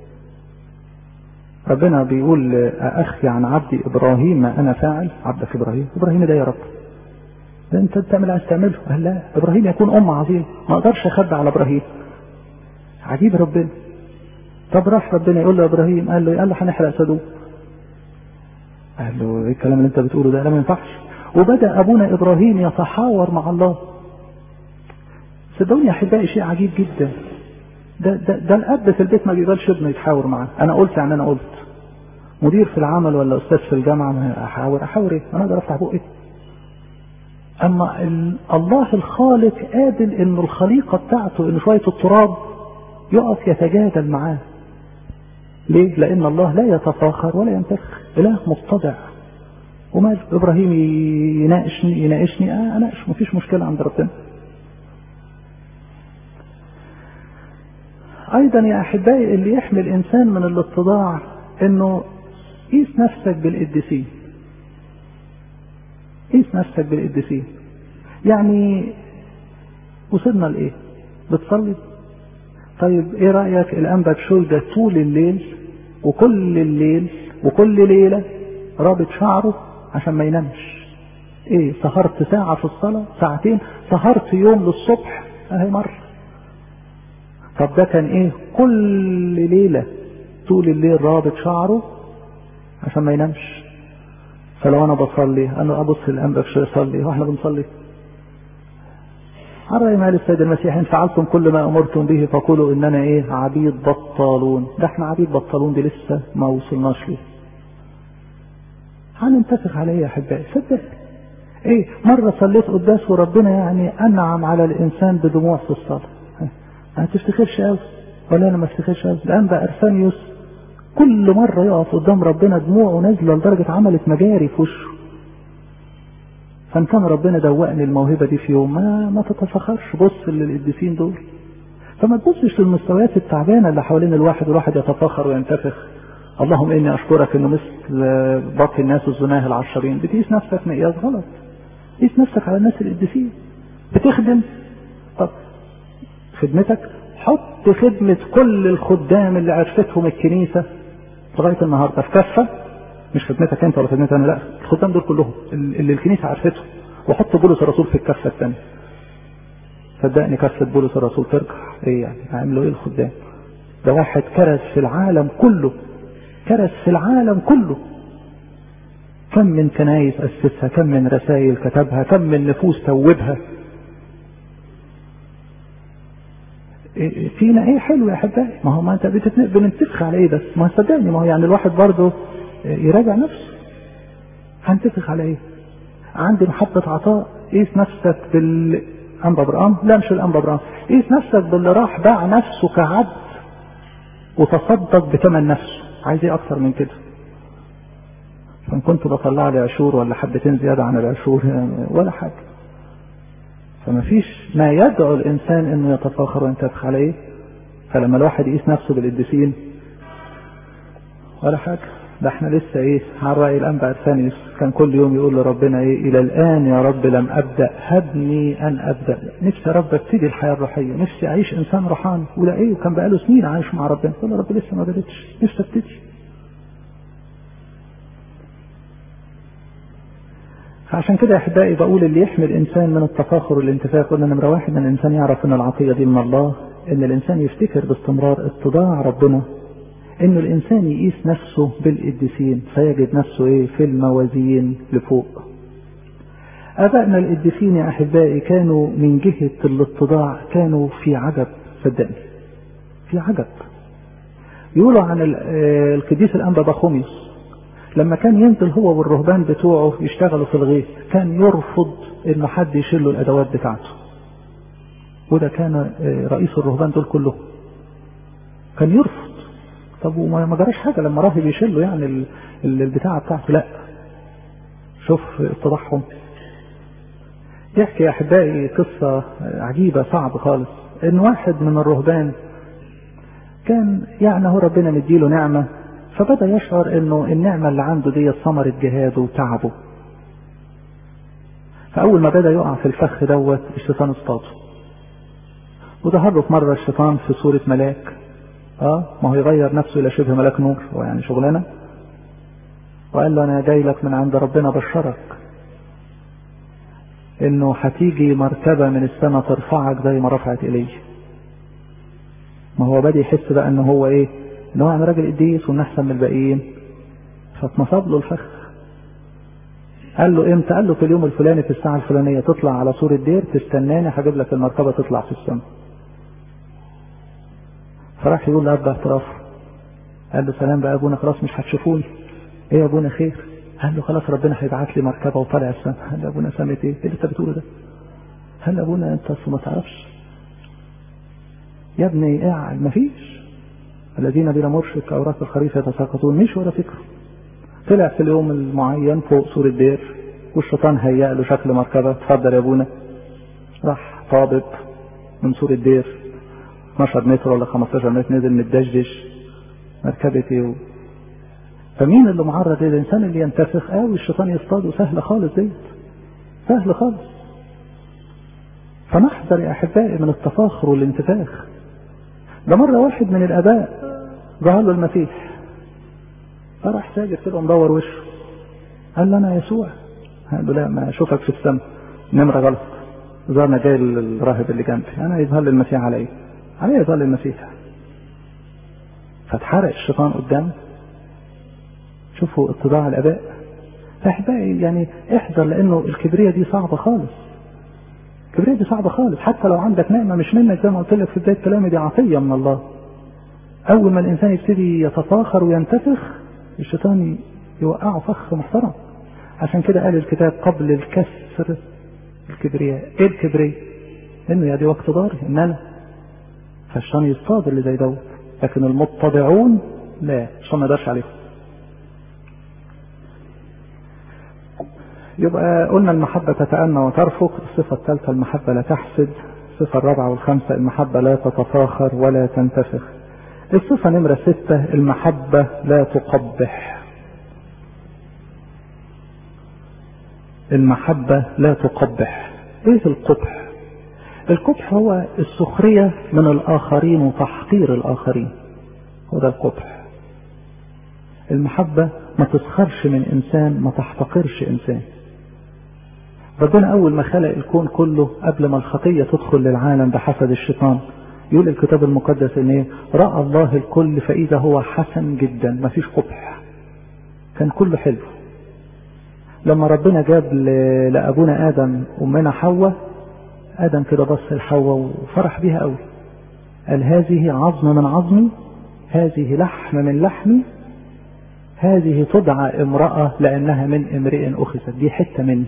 ربنا بيقول أخفي عن عبدي إبراهيم ما أنا فاعل عبدك إبراهيم إبراهيم ده يا رب ده أنت بتعمل عايز تعمله قال لا إبراهيم يكون أم عظيم ما أقدرش أخبي على إبراهيم عجيب ربنا طب راح ربنا يقول له إبراهيم قال له قال له هنحرق سدوم قال له ايه الكلام اللي انت بتقوله ده لا ما ينفعش وبدا ابونا ابراهيم يتحاور مع الله صدقوني يا احبائي شيء عجيب جدا ده, ده, ده الاب في البيت ما بيقبلش ابنه يتحاور معاه انا قلت يعني انا قلت مدير في العمل ولا استاذ في الجامعه ما احاور احاور ايه انا اقدر افتح بقي اما الله الخالق قابل انه الخليقه بتاعته ان شويه التراب يقف يتجادل معاه ليه؟ لأن الله لا يتفاخر ولا ينتفخ إله متضع وما إبراهيم يناقشني يناقشني آه أناقش مفيش مشكلة عند ربنا أيضا يا أحبائي اللي يحمي الإنسان من الاتضاع إنه قيس نفسك بالقديسين قيس نفسك بالقديسين يعني وصلنا لإيه؟ بتصلي؟ طيب ايه رأيك الانبا بشوي ده طول الليل وكل الليل وكل ليلة رابط شعره عشان ما ينامش ايه سهرت ساعة في الصلاة ساعتين سهرت يوم للصبح اهي مرة طب ده كان ايه كل ليلة طول الليل رابط شعره عشان ما ينامش فلو انا بصلي انا ابص الانبا بشوي يصلي واحنا بنصلي على ما السيد المسيح إن فعلتم كل ما أمرتم به فقولوا إننا إيه عبيد بطالون ده إحنا عبيد بطالون دي لسه ما وصلناش ليه هننتفخ عليه يا أحبائي صدق إيه مرة صليت قداس وربنا يعني أنعم على الإنسان بدموع في الصلاة ما تفتخرش قوي ولا أنا ما افتخرش قوي الآن بقى أرسانيوس كل مرة يقف قدام ربنا دموعه نازلة لدرجة عملت مجاري في وشه فان كان ربنا دوقني الموهبه دي في يوم ما ما تتفخرش بص للقديسين دول فما تبصش للمستويات التعبانه اللي حوالين الواحد والواحد يتفاخر وينتفخ اللهم اني اشكرك انه مثل باقي الناس الزناه العشرين بتقيس نفسك مقياس غلط قيس نفسك على الناس القديسين بتخدم طب خدمتك حط خدمة كل الخدام اللي عرفتهم الكنيسة لغاية النهاردة في كفة مش خدمتك انت ولا خدمتي انا لا الخدام دول كلهم اللي الكنيسه عرفتهم وحط بولس الرسول في الكفه الثانيه صدقني كفه بولس الرسول ترجع ايه يعني هيعملوا ايه الخدام ده واحد كرز في العالم كله كرز في العالم كله كم من كنايس اسسها كم من رسائل كتبها كم من نفوس توبها فينا ايه حلو يا احبائي ما هو ما انت بننتفخ على ايه بس ما صدقني ما هو يعني الواحد برضه يراجع نفسه هنتفق على ايه عندي محبة عطاء قيس نفسك بالأنبا برام لا مش الأنبا برام قيس نفسك باللي راح باع نفسه كعبد وتصدق بثمن نفسه عايز ايه اكتر من كده فان كنت بطلع لي عشور ولا حبتين زيادة عن العشور ولا حاجة فما فيش ما يدعو الانسان انه يتفاخر وينتفخ عليه فلما الواحد يقيس نفسه بالقديسين ولا حاجة ده احنا لسه ايه على رأي الانبا ارسانيوس كان كل يوم يقول لربنا ايه الى الان يا رب لم ابدا هبني ان ابدا نفسي يا رب ابتدي الحياه الروحيه نفسي اعيش انسان روحاني ولا ايه وكان بقاله سنين عايش مع ربنا يقول يا رب لسه ما بدتش نفسي ابتدي فعشان كده يا احبائي بقول اللي يحمي الانسان من التفاخر والانتفاخ قلنا نمره واحد ان الانسان يعرف ان العطيه دي من الله ان الانسان يفتكر باستمرار اتضاع ربنا ان الانسان يقيس نفسه بالقديسين فيجد نفسه ايه في الموازين لفوق ابائنا القديسين يا احبائي كانوا من جهه الاتضاع كانوا في عجب صدقني في عجب يقولوا عن القديس الانبا بخوميوس لما كان ينزل هو والرهبان بتوعه يشتغلوا في الغيث كان يرفض ان حد يشيل له الادوات بتاعته وده كان رئيس الرهبان دول كلهم كان يرفض طب وما جراش حاجه لما راهب يشيل له يعني البتاعه بتاعته لا شوف اتضاعهم يحكي يا احبائي قصه عجيبه صعب خالص ان واحد من الرهبان كان يعني هو ربنا مديله نعمه فبدا يشعر انه النعمه اللي عنده دي ثمره جهاده وتعبه فاول ما بدا يقع في الفخ دوت الشيطان اصطاده وظهر له في مره الشيطان في صوره ملاك اه ما هو يغير نفسه الى شبه ملاك نور هو يعني شغلانه وقال له انا جاي لك من عند ربنا بشرك انه هتيجي مركبه من السماء ترفعك زي ما رفعت الي ما هو بدا يحس بقى ان هو ايه ان هو يعني راجل قديس وان احسن من الباقيين فاتنصب له الفخ قال له امتى قال له في اليوم الفلاني في الساعه الفلانيه تطلع على سور الدير تستناني هجيب لك المركبه تطلع في السماء فراح يقول لأب اعتراف قال له سلام بقى ابونا خلاص مش هتشوفوني ايه يا ابونا خير قال له خلاص ربنا هيبعت لي مركبه وطالع السماء قال له ابونا سمت ايه؟ ايه اللي انت بتقوله ده؟ هل ابونا انت اصل ما تعرفش؟ يا ابني اعل مفيش الذين بلا مرشد اوراق الخريف يتساقطون مش ولا فكره طلع في اليوم المعين فوق سور الدير والشيطان هيأ له شكل مركبه اتفضل يا ابونا راح طابب من سور الدير 12 متر ولا 15 متر نزل متدشدش مركبة ايه فمين اللي معرض للانسان اللي ينتفخ قوي الشيطان يصطاده سهل خالص ديت سهل خالص فنحذر يا احبائي من التفاخر والانتفاخ ده مرة واحد من الاباء ظهر له المسيح فراح ساجد كده ومدور وشه قال له انا يسوع قال له لا ما اشوفك في السماء نمرة غلط ظهرنا جاي الراهب اللي جنبي انا يظهر لي المسيح عليا عليه يظل المسيح فاتحرق الشيطان قدامه شوفوا اتضاع الاباء فاحبائي يعني احذر لانه الكبرياء دي صعبه خالص الكبرياء دي صعبه خالص حتى لو عندك نعمه مش منك زي ما قلت لك في بدايه كلامي دي عطيه من الله اول ما الانسان يبتدي يتفاخر وينتفخ الشيطان يوقعه فخ محترم عشان كده قال الكتاب قبل الكسر الكبرياء ايه الكبرياء انه يا دي وقت ضاري ان انا فالشيطان يصطاد اللي زي دوت لكن المتضعون لا الشيطان ما يقدرش عليهم يبقى قلنا المحبة تتأنى وترفق الصفة الثالثة المحبة لا تحسد الصفة الرابعة والخامسة المحبة لا تتفاخر ولا تنتفخ الصفة نمرة ستة المحبة لا تقبح المحبة لا تقبح ايه القبح القبح هو السخرية من الآخرين وتحقير الآخرين هو ده القبح المحبة ما تسخرش من إنسان ما تحتقرش إنسان ربنا أول ما خلق الكون كله قبل ما الخطية تدخل للعالم بحسد الشيطان يقول الكتاب المقدس ان ايه رأى الله الكل فإذا هو حسن جدا ما فيش قبح كان كله حلو لما ربنا جاب لأبونا آدم أمنا حواء آدم كده بص لحواء وفرح بيها قوي قال هذه عظم من عظمي هذه لحم من لحمي هذه تدعى امرأة لأنها من امرئ أخذت دي حتة مني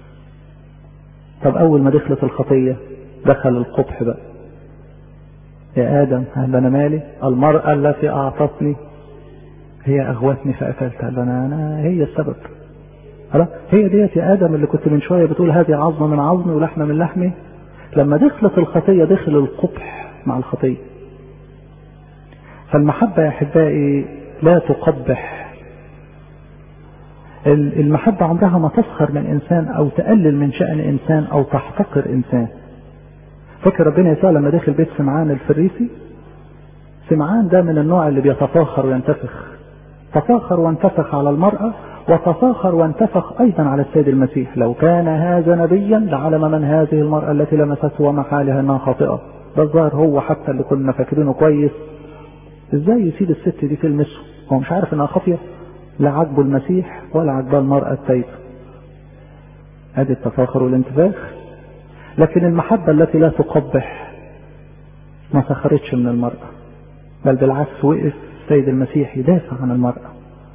طب أول ما دخلت الخطية دخل القبح بقى يا آدم هل أنا مالي المرأة التي أعطتني هي أغوتني فأكلت قال أنا, أنا هي السبب خلاص هي ديت يا آدم اللي كنت من شوية بتقول هذه عظمة من عظمي ولحمة من لحمي لما دخلت الخطية دخل القبح مع الخطية فالمحبة يا أحبائي لا تقبح المحبة عمرها ما تسخر من إنسان أو تقلل من شأن إنسان أو تحتقر إنسان فاكر ربنا يسوع لما دخل بيت سمعان الفريسي سمعان ده من النوع اللي بيتفاخر وينتفخ تفاخر وانتفخ على المرأة وتفاخر وانتفخ أيضا على السيد المسيح لو كان هذا نبيا لعلم من هذه المرأة التي لمسته ومحالها أنها خاطئة ده الظاهر هو حتى اللي كنا فاكرينه كويس ازاي يسيب الست دي تلمسه هو مش عارف انها خافية لا عجبه المسيح ولا عجبه المرأة التايبة ادي التفاخر والانتفاخ لكن المحبة التي لا تقبح ما سخرتش من المرأة بل بالعكس وقف السيد المسيح يدافع عن المرأة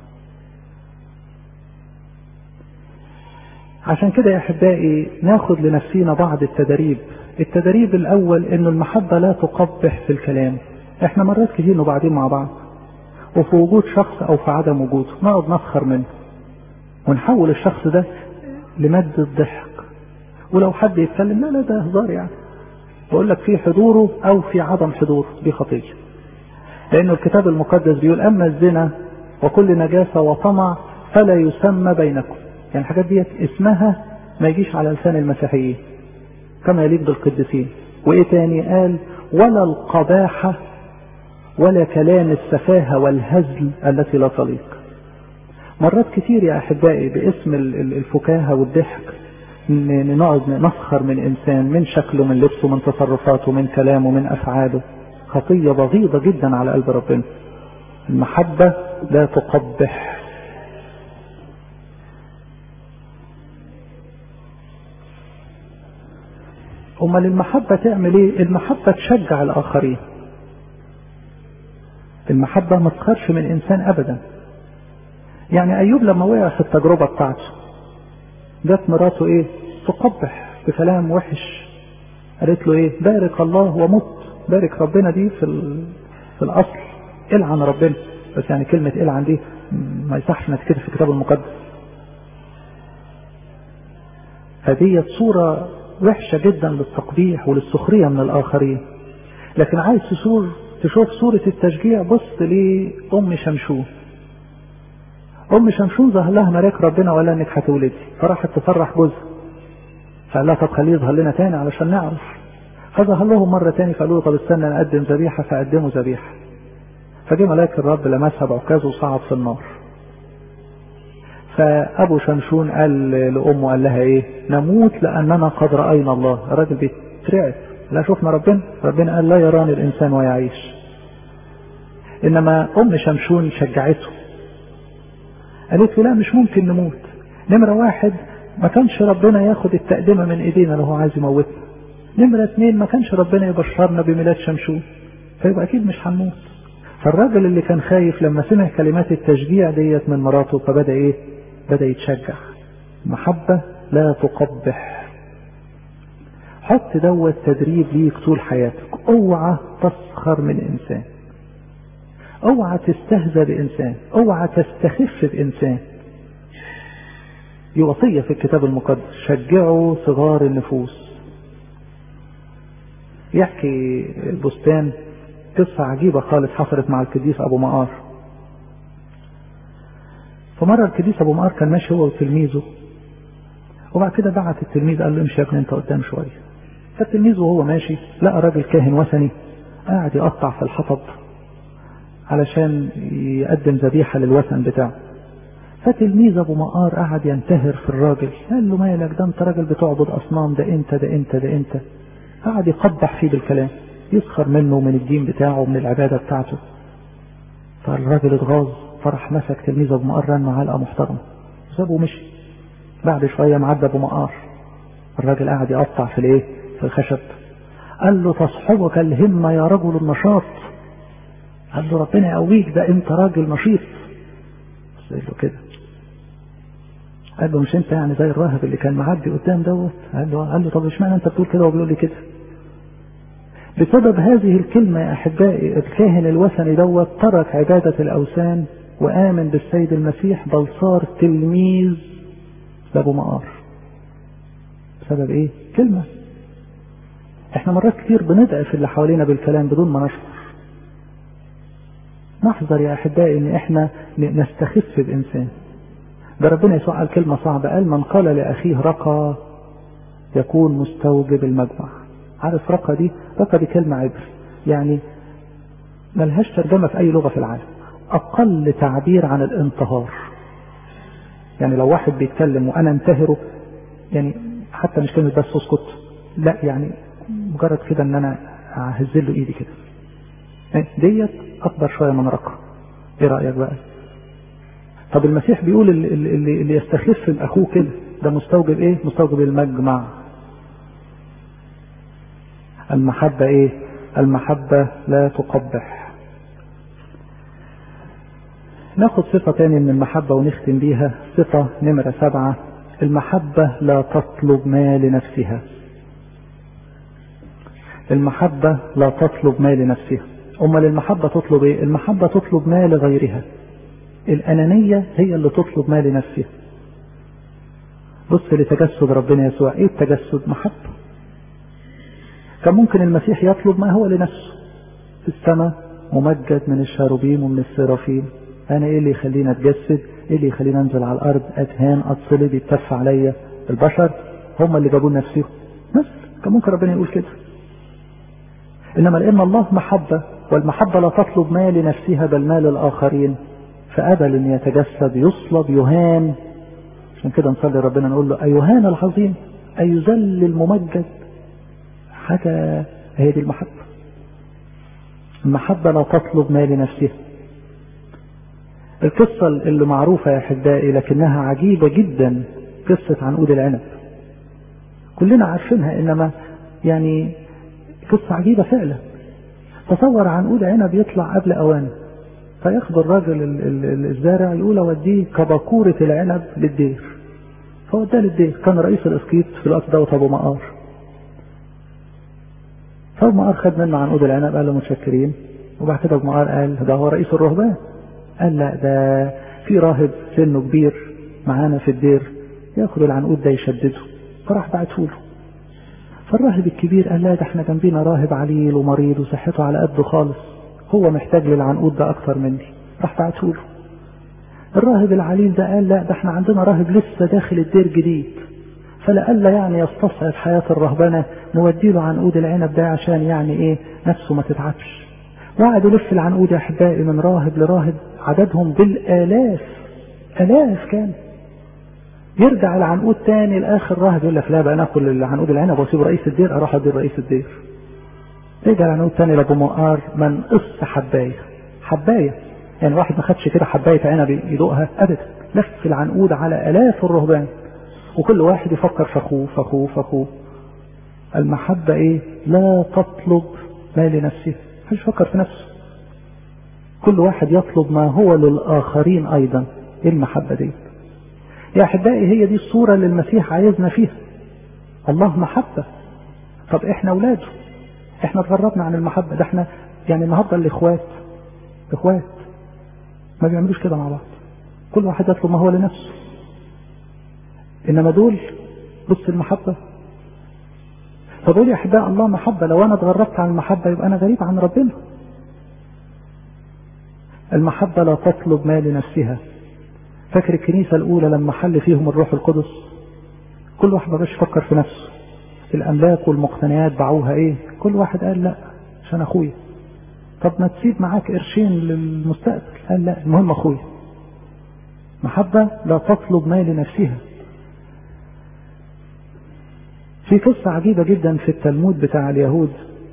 عشان كده يا احبائي ناخد لنفسينا بعض التدريب التدريب الاول انه المحبة لا تقبح في الكلام احنا مرات كتير نبقى مع بعض وفي وجود شخص او في عدم وجوده نقعد نسخر منه ونحول الشخص ده لمادة ضحك ولو حد يتكلم لا لا ده هزار يعني بقول لك في حضوره او في عدم حضوره دي خطيه لأن الكتاب المقدس بيقول أما الزنا وكل نجاسة وطمع فلا يسمى بينكم يعني الحاجات ديت اسمها ما يجيش على لسان المسيحيين كما يليق بالقديسين وإيه تاني قال ولا القباحة ولا كلام السفاهة والهزل التي لا تليق مرات كتير يا أحبائي باسم الفكاهة والضحك نقعد نسخر من إنسان من شكله من لبسه من تصرفاته من كلامه من أفعاله خطية بغيضة جدا على قلب ربنا المحبة لا تقبح امال المحبة تعمل ايه المحبة تشجع الاخرين المحبة ما تخرش من انسان ابدا يعني ايوب لما وقع في التجربة بتاعته جت مراته ايه تقبح بكلام وحش قالت له ايه بارك الله ومت بارك ربنا دي في في الاصل العن ربنا بس يعني كلمة العن دي ما يصحش انها تكتب في الكتاب المقدس فديت صورة وحشة جدا للتقبيح وللسخرية من الآخرين لكن عايز تشوف تشوف صورة التشجيع بص لأم شمشون أم شمشون ظهر لها ملاك ربنا وقال لها إنك هتولدي فراحت تفرح جوزها فقال لها طب خليه يظهر لنا تاني علشان نعرف فظهر لهم مرة تاني فقالوا له طب استنى نقدم ذبيحة فقدموا ذبيحة فجه ملاك الرب لمسها بعكازه وصعد في النار فأبو شمشون قال لأمه قال لها إيه نموت لأننا قد رأينا الله الراجل بيترعب لا شفنا ربنا ربنا قال لا يراني الإنسان ويعيش إنما أم شمشون شجعته قالت له لا مش ممكن نموت نمرة واحد ما كانش ربنا ياخد التقدمة من إيدينا لو هو عايز يموتنا نمرة اثنين ما كانش ربنا يبشرنا بميلاد شمشون فيبقى أكيد مش هنموت فالراجل اللي كان خايف لما سمع كلمات التشجيع ديت من مراته فبدأ إيه بدأ يتشجع محبة لا تقبح حط دوت تدريب ليك طول حياتك اوعى تسخر من انسان اوعى تستهزى بانسان اوعى تستخف بانسان دي وصية في الكتاب المقدس شجعوا صغار النفوس يحكي البستان قصة عجيبة خالص حصلت مع القديس أبو مقار فمرة القديس أبو مقار كان ماشي هو وتلميذه وبعد كده بعت التلميذ قال له امشي يا ابني انت قدام شوية فالتلميذ وهو ماشي لقى راجل كاهن وثني قاعد يقطع في الحطب علشان يقدم ذبيحة للوثن بتاعه فتلميذ ابو مقار قعد ينتهر في الراجل قال له مالك ده انت راجل بتعبد اصنام ده انت ده انت ده انت قعد يقبح فيه بالكلام يسخر منه ومن الدين بتاعه ومن العبادة بتاعته فالراجل اتغاظ فرح مسك تلميذ ابو مقار رن علقة محترمة سابه ومشي بعد شوية معدى ابو مقار الراجل قاعد يقطع في الايه في الخشب قال له تصحبك الهمة يا رجل النشاط قال له ربنا يقويك ده انت راجل نشيط قال له كده قال له مش انت يعني زي الراهب اللي كان معدي قدام دوت قال له قال له طب اشمعنى انت بتقول كده وبيقول لي كده بسبب هذه الكلمة يا أحبائي الكاهن الوثني دوت ترك عبادة الأوثان وآمن بالسيد المسيح بل صار تلميذ لأبو مقار بسبب إيه؟ كلمة احنا مرات كتير بنضعف اللي حوالينا بالكلام بدون ما نشعر نحذر يا أحبائي إن احنا نستخف بإنسان ده ربنا يسوع قال كلمة صعبة قال من قال لأخيه رقى يكون مستوجب المجمع عارف رقى دي رقى دي كلمة عبر يعني ملهاش ترجمة في أي لغة في العالم أقل تعبير عن الانتهار يعني لو واحد بيتكلم وانا انتهره يعني حتى مش كلمه بس اسكت لا يعني مجرد كده ان انا اهز له ايدي كده ديت اكبر شويه من رقم ايه رايك بقى طب المسيح بيقول اللي, اللي, اللي يستخف باخوه كده ده مستوجب ايه مستوجب المجمع المحبة ايه المحبة لا تقبح ناخد صفة تاني من المحبة ونختم بيها صفة نمرة سبعة المحبة لا تطلب ما لنفسها المحبة لا تطلب ما لنفسها أمال المحبة تطلب إيه؟ المحبة تطلب ما لغيرها الأنانية هي اللي تطلب ما لنفسها بص لتجسد ربنا يسوع إيه التجسد محبة كان ممكن المسيح يطلب ما هو لنفسه في السماء ممجد من الشاروبيم ومن السرافيم أنا إيه اللي يخليني أتجسد إيه اللي يخليني أنزل على الأرض أتهان أتصلب يتف عليا البشر هم اللي جابوا نفسهم بس كان ممكن ربنا يقول كده إنما لأن الله محبة والمحبة لا تطلب ما لنفسها بل ما للآخرين فأبى أن يتجسد يصلب يهان عشان كده نصلي ربنا نقول له أيهان العظيم أيذل الممجد حاجة هي دي المحبة المحبة لا تطلب ما لنفسها القصة اللي معروفة يا أحبائي لكنها عجيبة جدا قصة عنقود العنب كلنا عارفينها إنما يعني قصة عجيبة فعلا تصور عنقود عنب يطلع قبل أوانه فياخد الراجل الزارع يقول اوديه كباكورة العنب للدير فوداه للدير كان رئيس الاسقيط في الوقت دوت ابو مقار فابو مقار خد منه عنقود العنب قال له متشكرين وبعد كده ابو مقار قال ده هو رئيس الرهبان قال لا ده في راهب سنه كبير معانا في الدير ياخد العنقود ده يشدده فراح بعته له فالراهب الكبير قال لا ده احنا جنبينا راهب عليل ومريض وصحته على قده خالص هو محتاج للعنقود ده اكتر مني راح بعته له الراهب العليل ده قال لا ده احنا عندنا راهب لسه داخل الدير جديد فلألا يعني يستصعب حياة الرهبنة نودي له عنقود العنب ده عشان يعني ايه نفسه ما تتعبش وقعد يلف العنقود يا احبائي من راهب لراهب عددهم بالالاف الاف كان يرجع العنقود تاني لاخر راهب يقول لك لا بقى ناكل العنقود العنب واسيب رئيس الدير اروح ادي رئيس الدير رجع العنقود تاني لابو مقار من قص حبايه حبايه يعني واحد ما خدش كده حبايه عنب يدوقها ابدا لف العنقود على الاف الرهبان وكل واحد يفكر في اخوه في اخوه في اخوه المحبه ايه لا تطلب ما لنفسه مش يفكر في نفسه كل واحد يطلب ما هو للاخرين ايضا ايه المحبه دي يا احبائي هي دي الصوره اللي المسيح عايزنا فيها الله محبه طب احنا اولاده احنا اتغربنا عن المحبه ده احنا يعني النهارده الاخوات اخوات ما بيعملوش كده مع بعض كل واحد يطلب ما هو لنفسه انما دول بص المحبه فدول يا احباء الله محبه لو انا اتغربت عن المحبه يبقى انا غريب عن ربنا المحبه لا تطلب ما لنفسها فاكر الكنيسه الاولى لما حل فيهم الروح القدس كل واحد ما بقاش يفكر في نفسه الاملاك والمقتنيات باعوها ايه كل واحد قال لا عشان اخويا طب ما تسيب معاك قرشين للمستقبل قال لا المهم اخويا محبة لا تطلب ما لنفسها في قصة عجيبة جدا في التلمود بتاع اليهود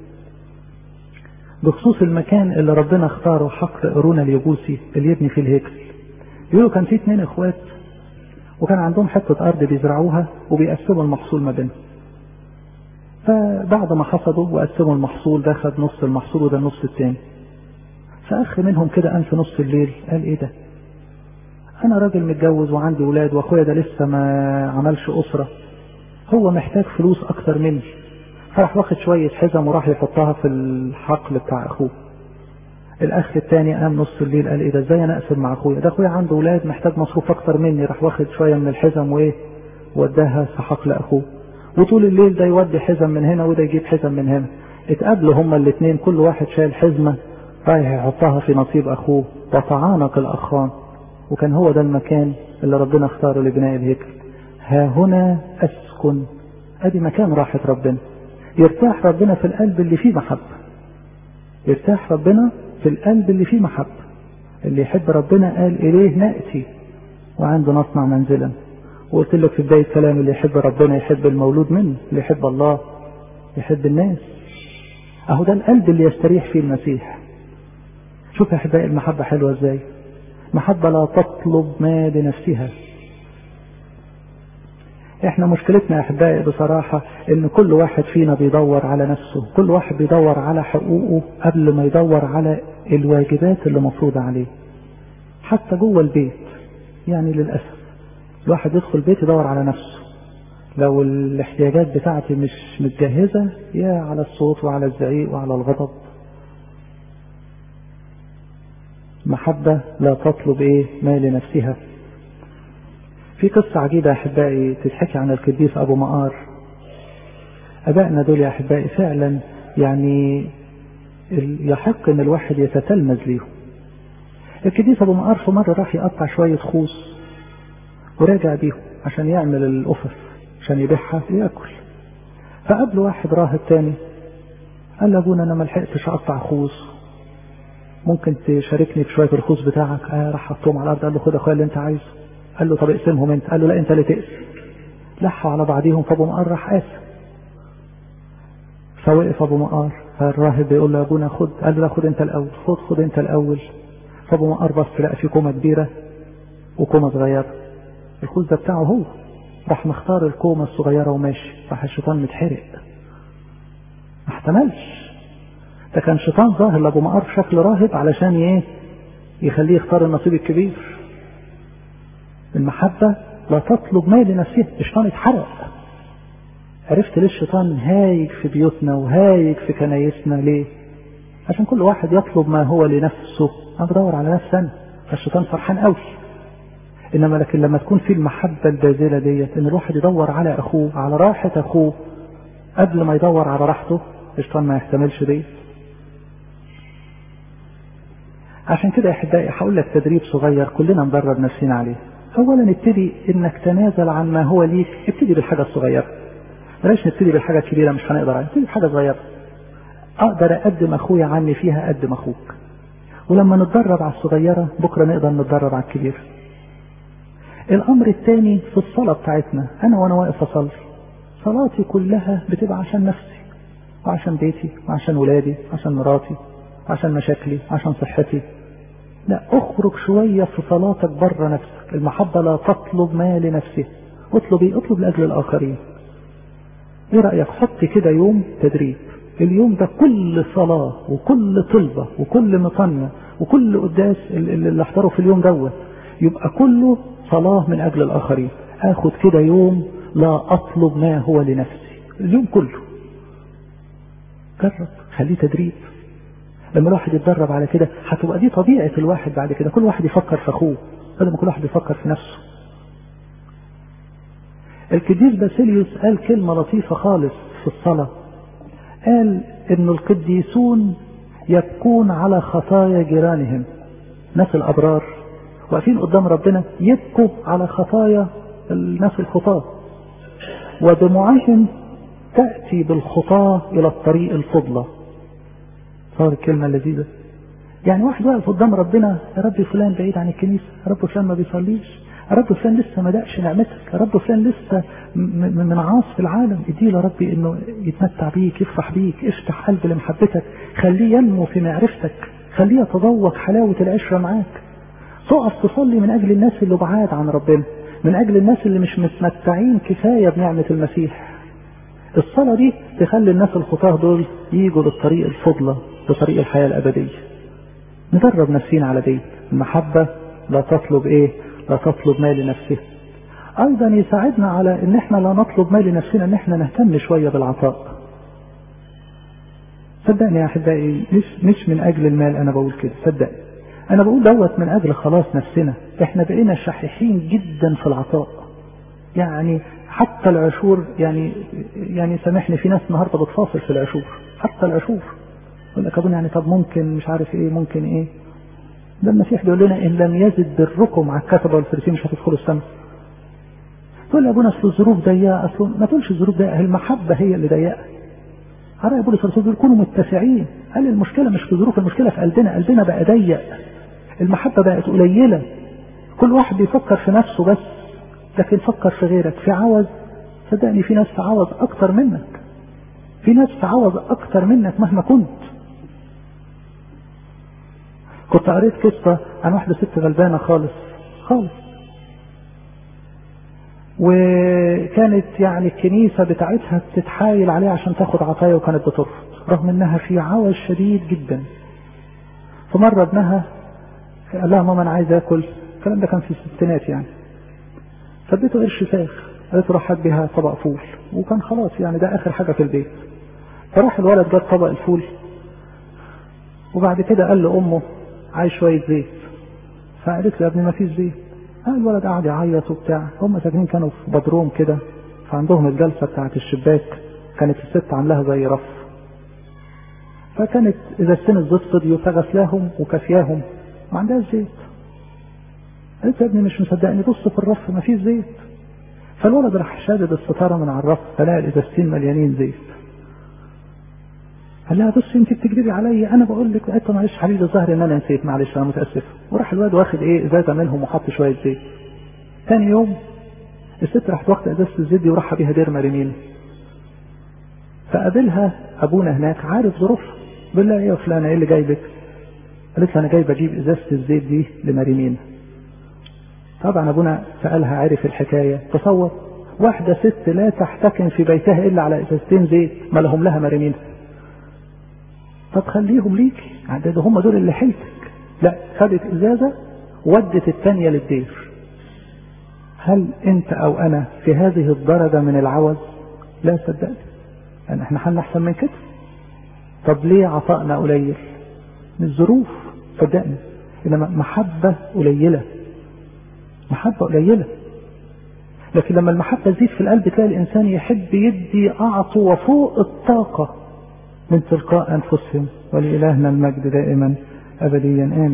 بخصوص المكان اللي ربنا اختاره حقل قرون اليبوسي اللي يبني فيه الهيكل يقولوا كان في اتنين اخوات وكان عندهم حتة ارض بيزرعوها وبيقسموا المحصول ما بينهم فبعد ما حصدوا وقسموا المحصول ده خد نص المحصول وده النص التاني فأخ منهم كده قام في نص الليل قال إيه ده؟ أنا راجل متجوز وعندي ولاد وأخويا ده لسه ما عملش أسرة هو محتاج فلوس أكتر مني فراح واخد شوية حزم وراح يحطها في الحقل بتاع أخوه الأخ التاني قام نص الليل قال إيه ده إزاي أنا أقسم مع أخويا ده أخويا عنده ولاد محتاج مصروف أكتر مني راح واخد شوية من الحزم وإيه وداها في حقل أخوه وطول الليل ده يودي حزم من هنا وده يجيب حزم من هنا اتقابلوا هما الاثنين كل واحد شايل حزمة رايح يحطها في نصيب أخوه وتعانق الأخان وكان هو ده المكان اللي ربنا اختاره لبناء الهيكل ها هنا أسكن أدي مكان راحة ربنا يرتاح ربنا في القلب اللي فيه محبة يرتاح ربنا في القلب اللي فيه محبة اللي يحب ربنا قال إليه نأتي وعنده نصنع منزلا وقلت لك في بداية كلام اللي يحب ربنا يحب المولود منه اللي يحب الله يحب الناس اهو ده القلب اللي يستريح فيه المسيح شوف يا احبائي المحبة حلوة ازاي محبة لا تطلب ما لنفسها احنا مشكلتنا يا احبائي بصراحة ان كل واحد فينا بيدور على نفسه كل واحد بيدور على حقوقه قبل ما يدور على الواجبات اللي مفروضة عليه حتى جوه البيت يعني للأسف الواحد يدخل البيت يدور على نفسه لو الاحتياجات بتاعتي مش متجهزة يا على الصوت وعلى الزعيق وعلى الغضب محبة لا تطلب ايه ما لنفسها في قصة عجيبة يا أحبائي تتحكي عن القديس أبو مقار أبائنا دول يا أحبائي فعلا يعني يحق أن الواحد يتتلمذ ليهم القديس أبو مقار في مرة راح يقطع شوية خوص وراجع بيهم عشان يعمل الأفف عشان يبيعها وياكل فقابله واحد راهب تاني قال له أبونا أنا ما لحقتش أقطع خوص ممكن تشاركني في شوية الخوص بتاعك آه راح حطهم على الأرض قال له خد أخويا اللي أنت عايزه قال له طب اقسمهم أنت قال له لا أنت اللي تقسم لحوا على بعضيهم فأبو مقار راح قاسم فوقف أبو مقار فالراهب بيقول له يا أبونا خد قال له لا خد أنت الأول خد خد أنت الأول فأبو مقار بص لقى في كومة كبيرة وكومة صغيرة الخوذ ده بتاعه هو راح مختار الكومة الصغيرة وماشي راح الشيطان متحرق ما احتملش ده كان شيطان ظاهر لابو مقار في شكل راهب علشان ايه يخليه يختار النصيب الكبير المحبة لا تطلب ما لنفسها الشيطان اتحرق عرفت ليه الشيطان هايج في بيوتنا وهايج في كنايسنا ليه عشان كل واحد يطلب ما هو لنفسه انا بدور على نفسي انا فالشيطان فرحان قوي انما لكن لما تكون في المحبة الباذلة ديت ان الواحد يدور على اخوه على راحة اخوه قبل ما يدور على راحته الشيطان ما يحتملش دي عشان كده يا احبائي هقول لك تدريب صغير كلنا ندرب نفسنا عليه اولا ابتدي انك تنازل عن ما هو ليك ابتدي بالحاجة الصغيرة بلاش نبتدي بالحاجة الكبيرة مش هنقدر عليها ابتدي بحاجة صغيرة اقدر اقدم اخويا عني فيها قدم اخوك ولما نتدرب على الصغيرة بكرة نقدر نتدرب على الكبيرة الامر الثاني في الصلاة بتاعتنا انا وانا واقف اصلي صلاتي كلها بتبقى عشان نفسي وعشان بيتي وعشان ولادي وعشان مراتي وعشان مشاكلي وعشان صحتي لا اخرج شوية في صلاتك بره نفسك المحبة لا تطلب ما لنفسها اطلب ايه اطلب لاجل الاخرين ايه رأيك حط كده يوم تدريب اليوم ده كل صلاة وكل طلبة وكل مطنة وكل قداس اللي احضره في اليوم دوت يبقى كله صلاة من أجل الآخرين آخد كده يوم لا أطلب ما هو لنفسي اليوم كله جرب خليه تدريب لما الواحد يتدرب على كده هتبقى دي طبيعة الواحد بعد كده كل واحد يفكر في أخوه بدل ما كل واحد يفكر في نفسه القديس باسيليوس قال كلمة لطيفة خالص في الصلاة قال إن القديسون يبكون على خطايا جيرانهم ناس الأبرار واقفين قدام ربنا يبكوا على خطايا الناس الخطاة ودموعهم تأتي بالخطاة إلى الطريق الفضلة صار الكلمة اللذيذة يعني واحد واقف قدام ربنا يا رب فلان بعيد عن الكنيسة يا رب فلان ما بيصليش يا رب فلان لسه ما دقش نعمتك يا رب فلان لسه من عاص في العالم اديه يا ربي انه يتمتع بيك يفرح بيك افتح قلب لمحبتك خليه ينمو في معرفتك خليه يتذوق حلاوة العشرة معاك تقف تصلي من أجل الناس اللي بعاد عن ربنا من أجل الناس اللي مش متمتعين كفاية بنعمة المسيح الصلاة دي تخلي الناس الخطاه دول يجوا للطريق الفضلة لطريق الحياة الأبدية ندرب نفسينا على دي المحبة لا تطلب ايه لا تطلب ما لنفسها ايضا يساعدنا على ان احنا لا نطلب ما لنفسنا ان احنا نهتم شوية بالعطاء صدقني يا احبائي مش مش من اجل المال انا بقول كده صدقني انا بقول دوت من اجل خلاص نفسنا احنا بقينا شحيحين جدا في العطاء يعني حتى العشور يعني يعني سامحني في ناس النهارده بتفاصل في العشور حتى العشور يقول لك ابونا يعني طب ممكن مش عارف ايه ممكن ايه ده المسيح بيقول لنا ان لم يزد بركم على الكتبه والفريسين مش هتدخلوا السماء تقول يا ابونا اصل الظروف ضيقه اصل ما تقولش الظروف ضيقه المحبه هي اللي ضيقه على يا بولس الرسول كونوا متسعين قال المشكله مش في ظروف المشكله في قلبنا قلبنا بقى ضيق المحبه بقت قليله كل واحد بيفكر في نفسه بس لكن فكر في غيرك في عوز صدقني في ناس تعوز اكتر منك في ناس تعوز اكتر منك مهما كنت كنت قريت قصة عن واحدة ست غلبانة خالص خالص وكانت يعني الكنيسة بتاعتها بتتحايل عليها عشان تاخد عطايا وكانت بترفض رغم انها في عوز شديد جدا فمرة ابنها قال لها ماما انا عايز اكل الكلام ده كان في الستينات يعني فاديته قرش ساخ قالت له راح هات بيها طبق فول وكان خلاص يعني ده اخر حاجة في البيت فراح الولد جاب طبق الفول وبعد كده قال لامه عايز شوية زيت فقالت له يا ابني ما فيش زيت قال الولد قعد يعيط وبتاع هم ساكنين كانوا في بدروم كده فعندهم الجلسة بتاعت الشباك كانت الست عاملاها زي رف فكانت إذا السن الزيت فضيوا فغسلاهم وكفياهم ما عندهاش زيت قالت يا ابني مش مصدقني بص في الرف ما فيش زيت فالولد راح شادد الستارة من على الرف فلاقى الإزازتين مليانين زيت قال لها بصي انت بتكذبي عليا انا بقول لك قالت معلش حبيبي الظاهر ان انا نسيت معلش انا متاسف وراح الواد واخد ايه ازازه منهم وحط شويه زيت ثاني يوم الست راحت واخده ازازه الزيت دي وراح بيها دير مريمين فقابلها ابونا هناك عارف ظروفها بيقول لها ايه يا فلانه ايه اللي جايبك؟ قالت له انا جايبه اجيب ازازه الزيت دي لمريمين طبعا ابونا سالها عرف الحكايه تصور واحده ست لا تحتكم في بيتها الا على ازازتين زيت ما لهم لها مريمين طب خليهم ليكي ده هم دول اللي حيلتك لا خدت ازازه ودت الثانيه للدير هل انت او انا في هذه الدرجه من العوز لا صدقني يعني احنا حالنا احسن من كده طب ليه عطائنا قليل من الظروف صدقني انما محبه قليله محبه قليله لكن لما المحبه تزيد في القلب تلاقي الانسان يحب يدي اعطوا وفوق الطاقه من تلقاء أنفسهم ولإلهنا المجد دائما أبديا آمين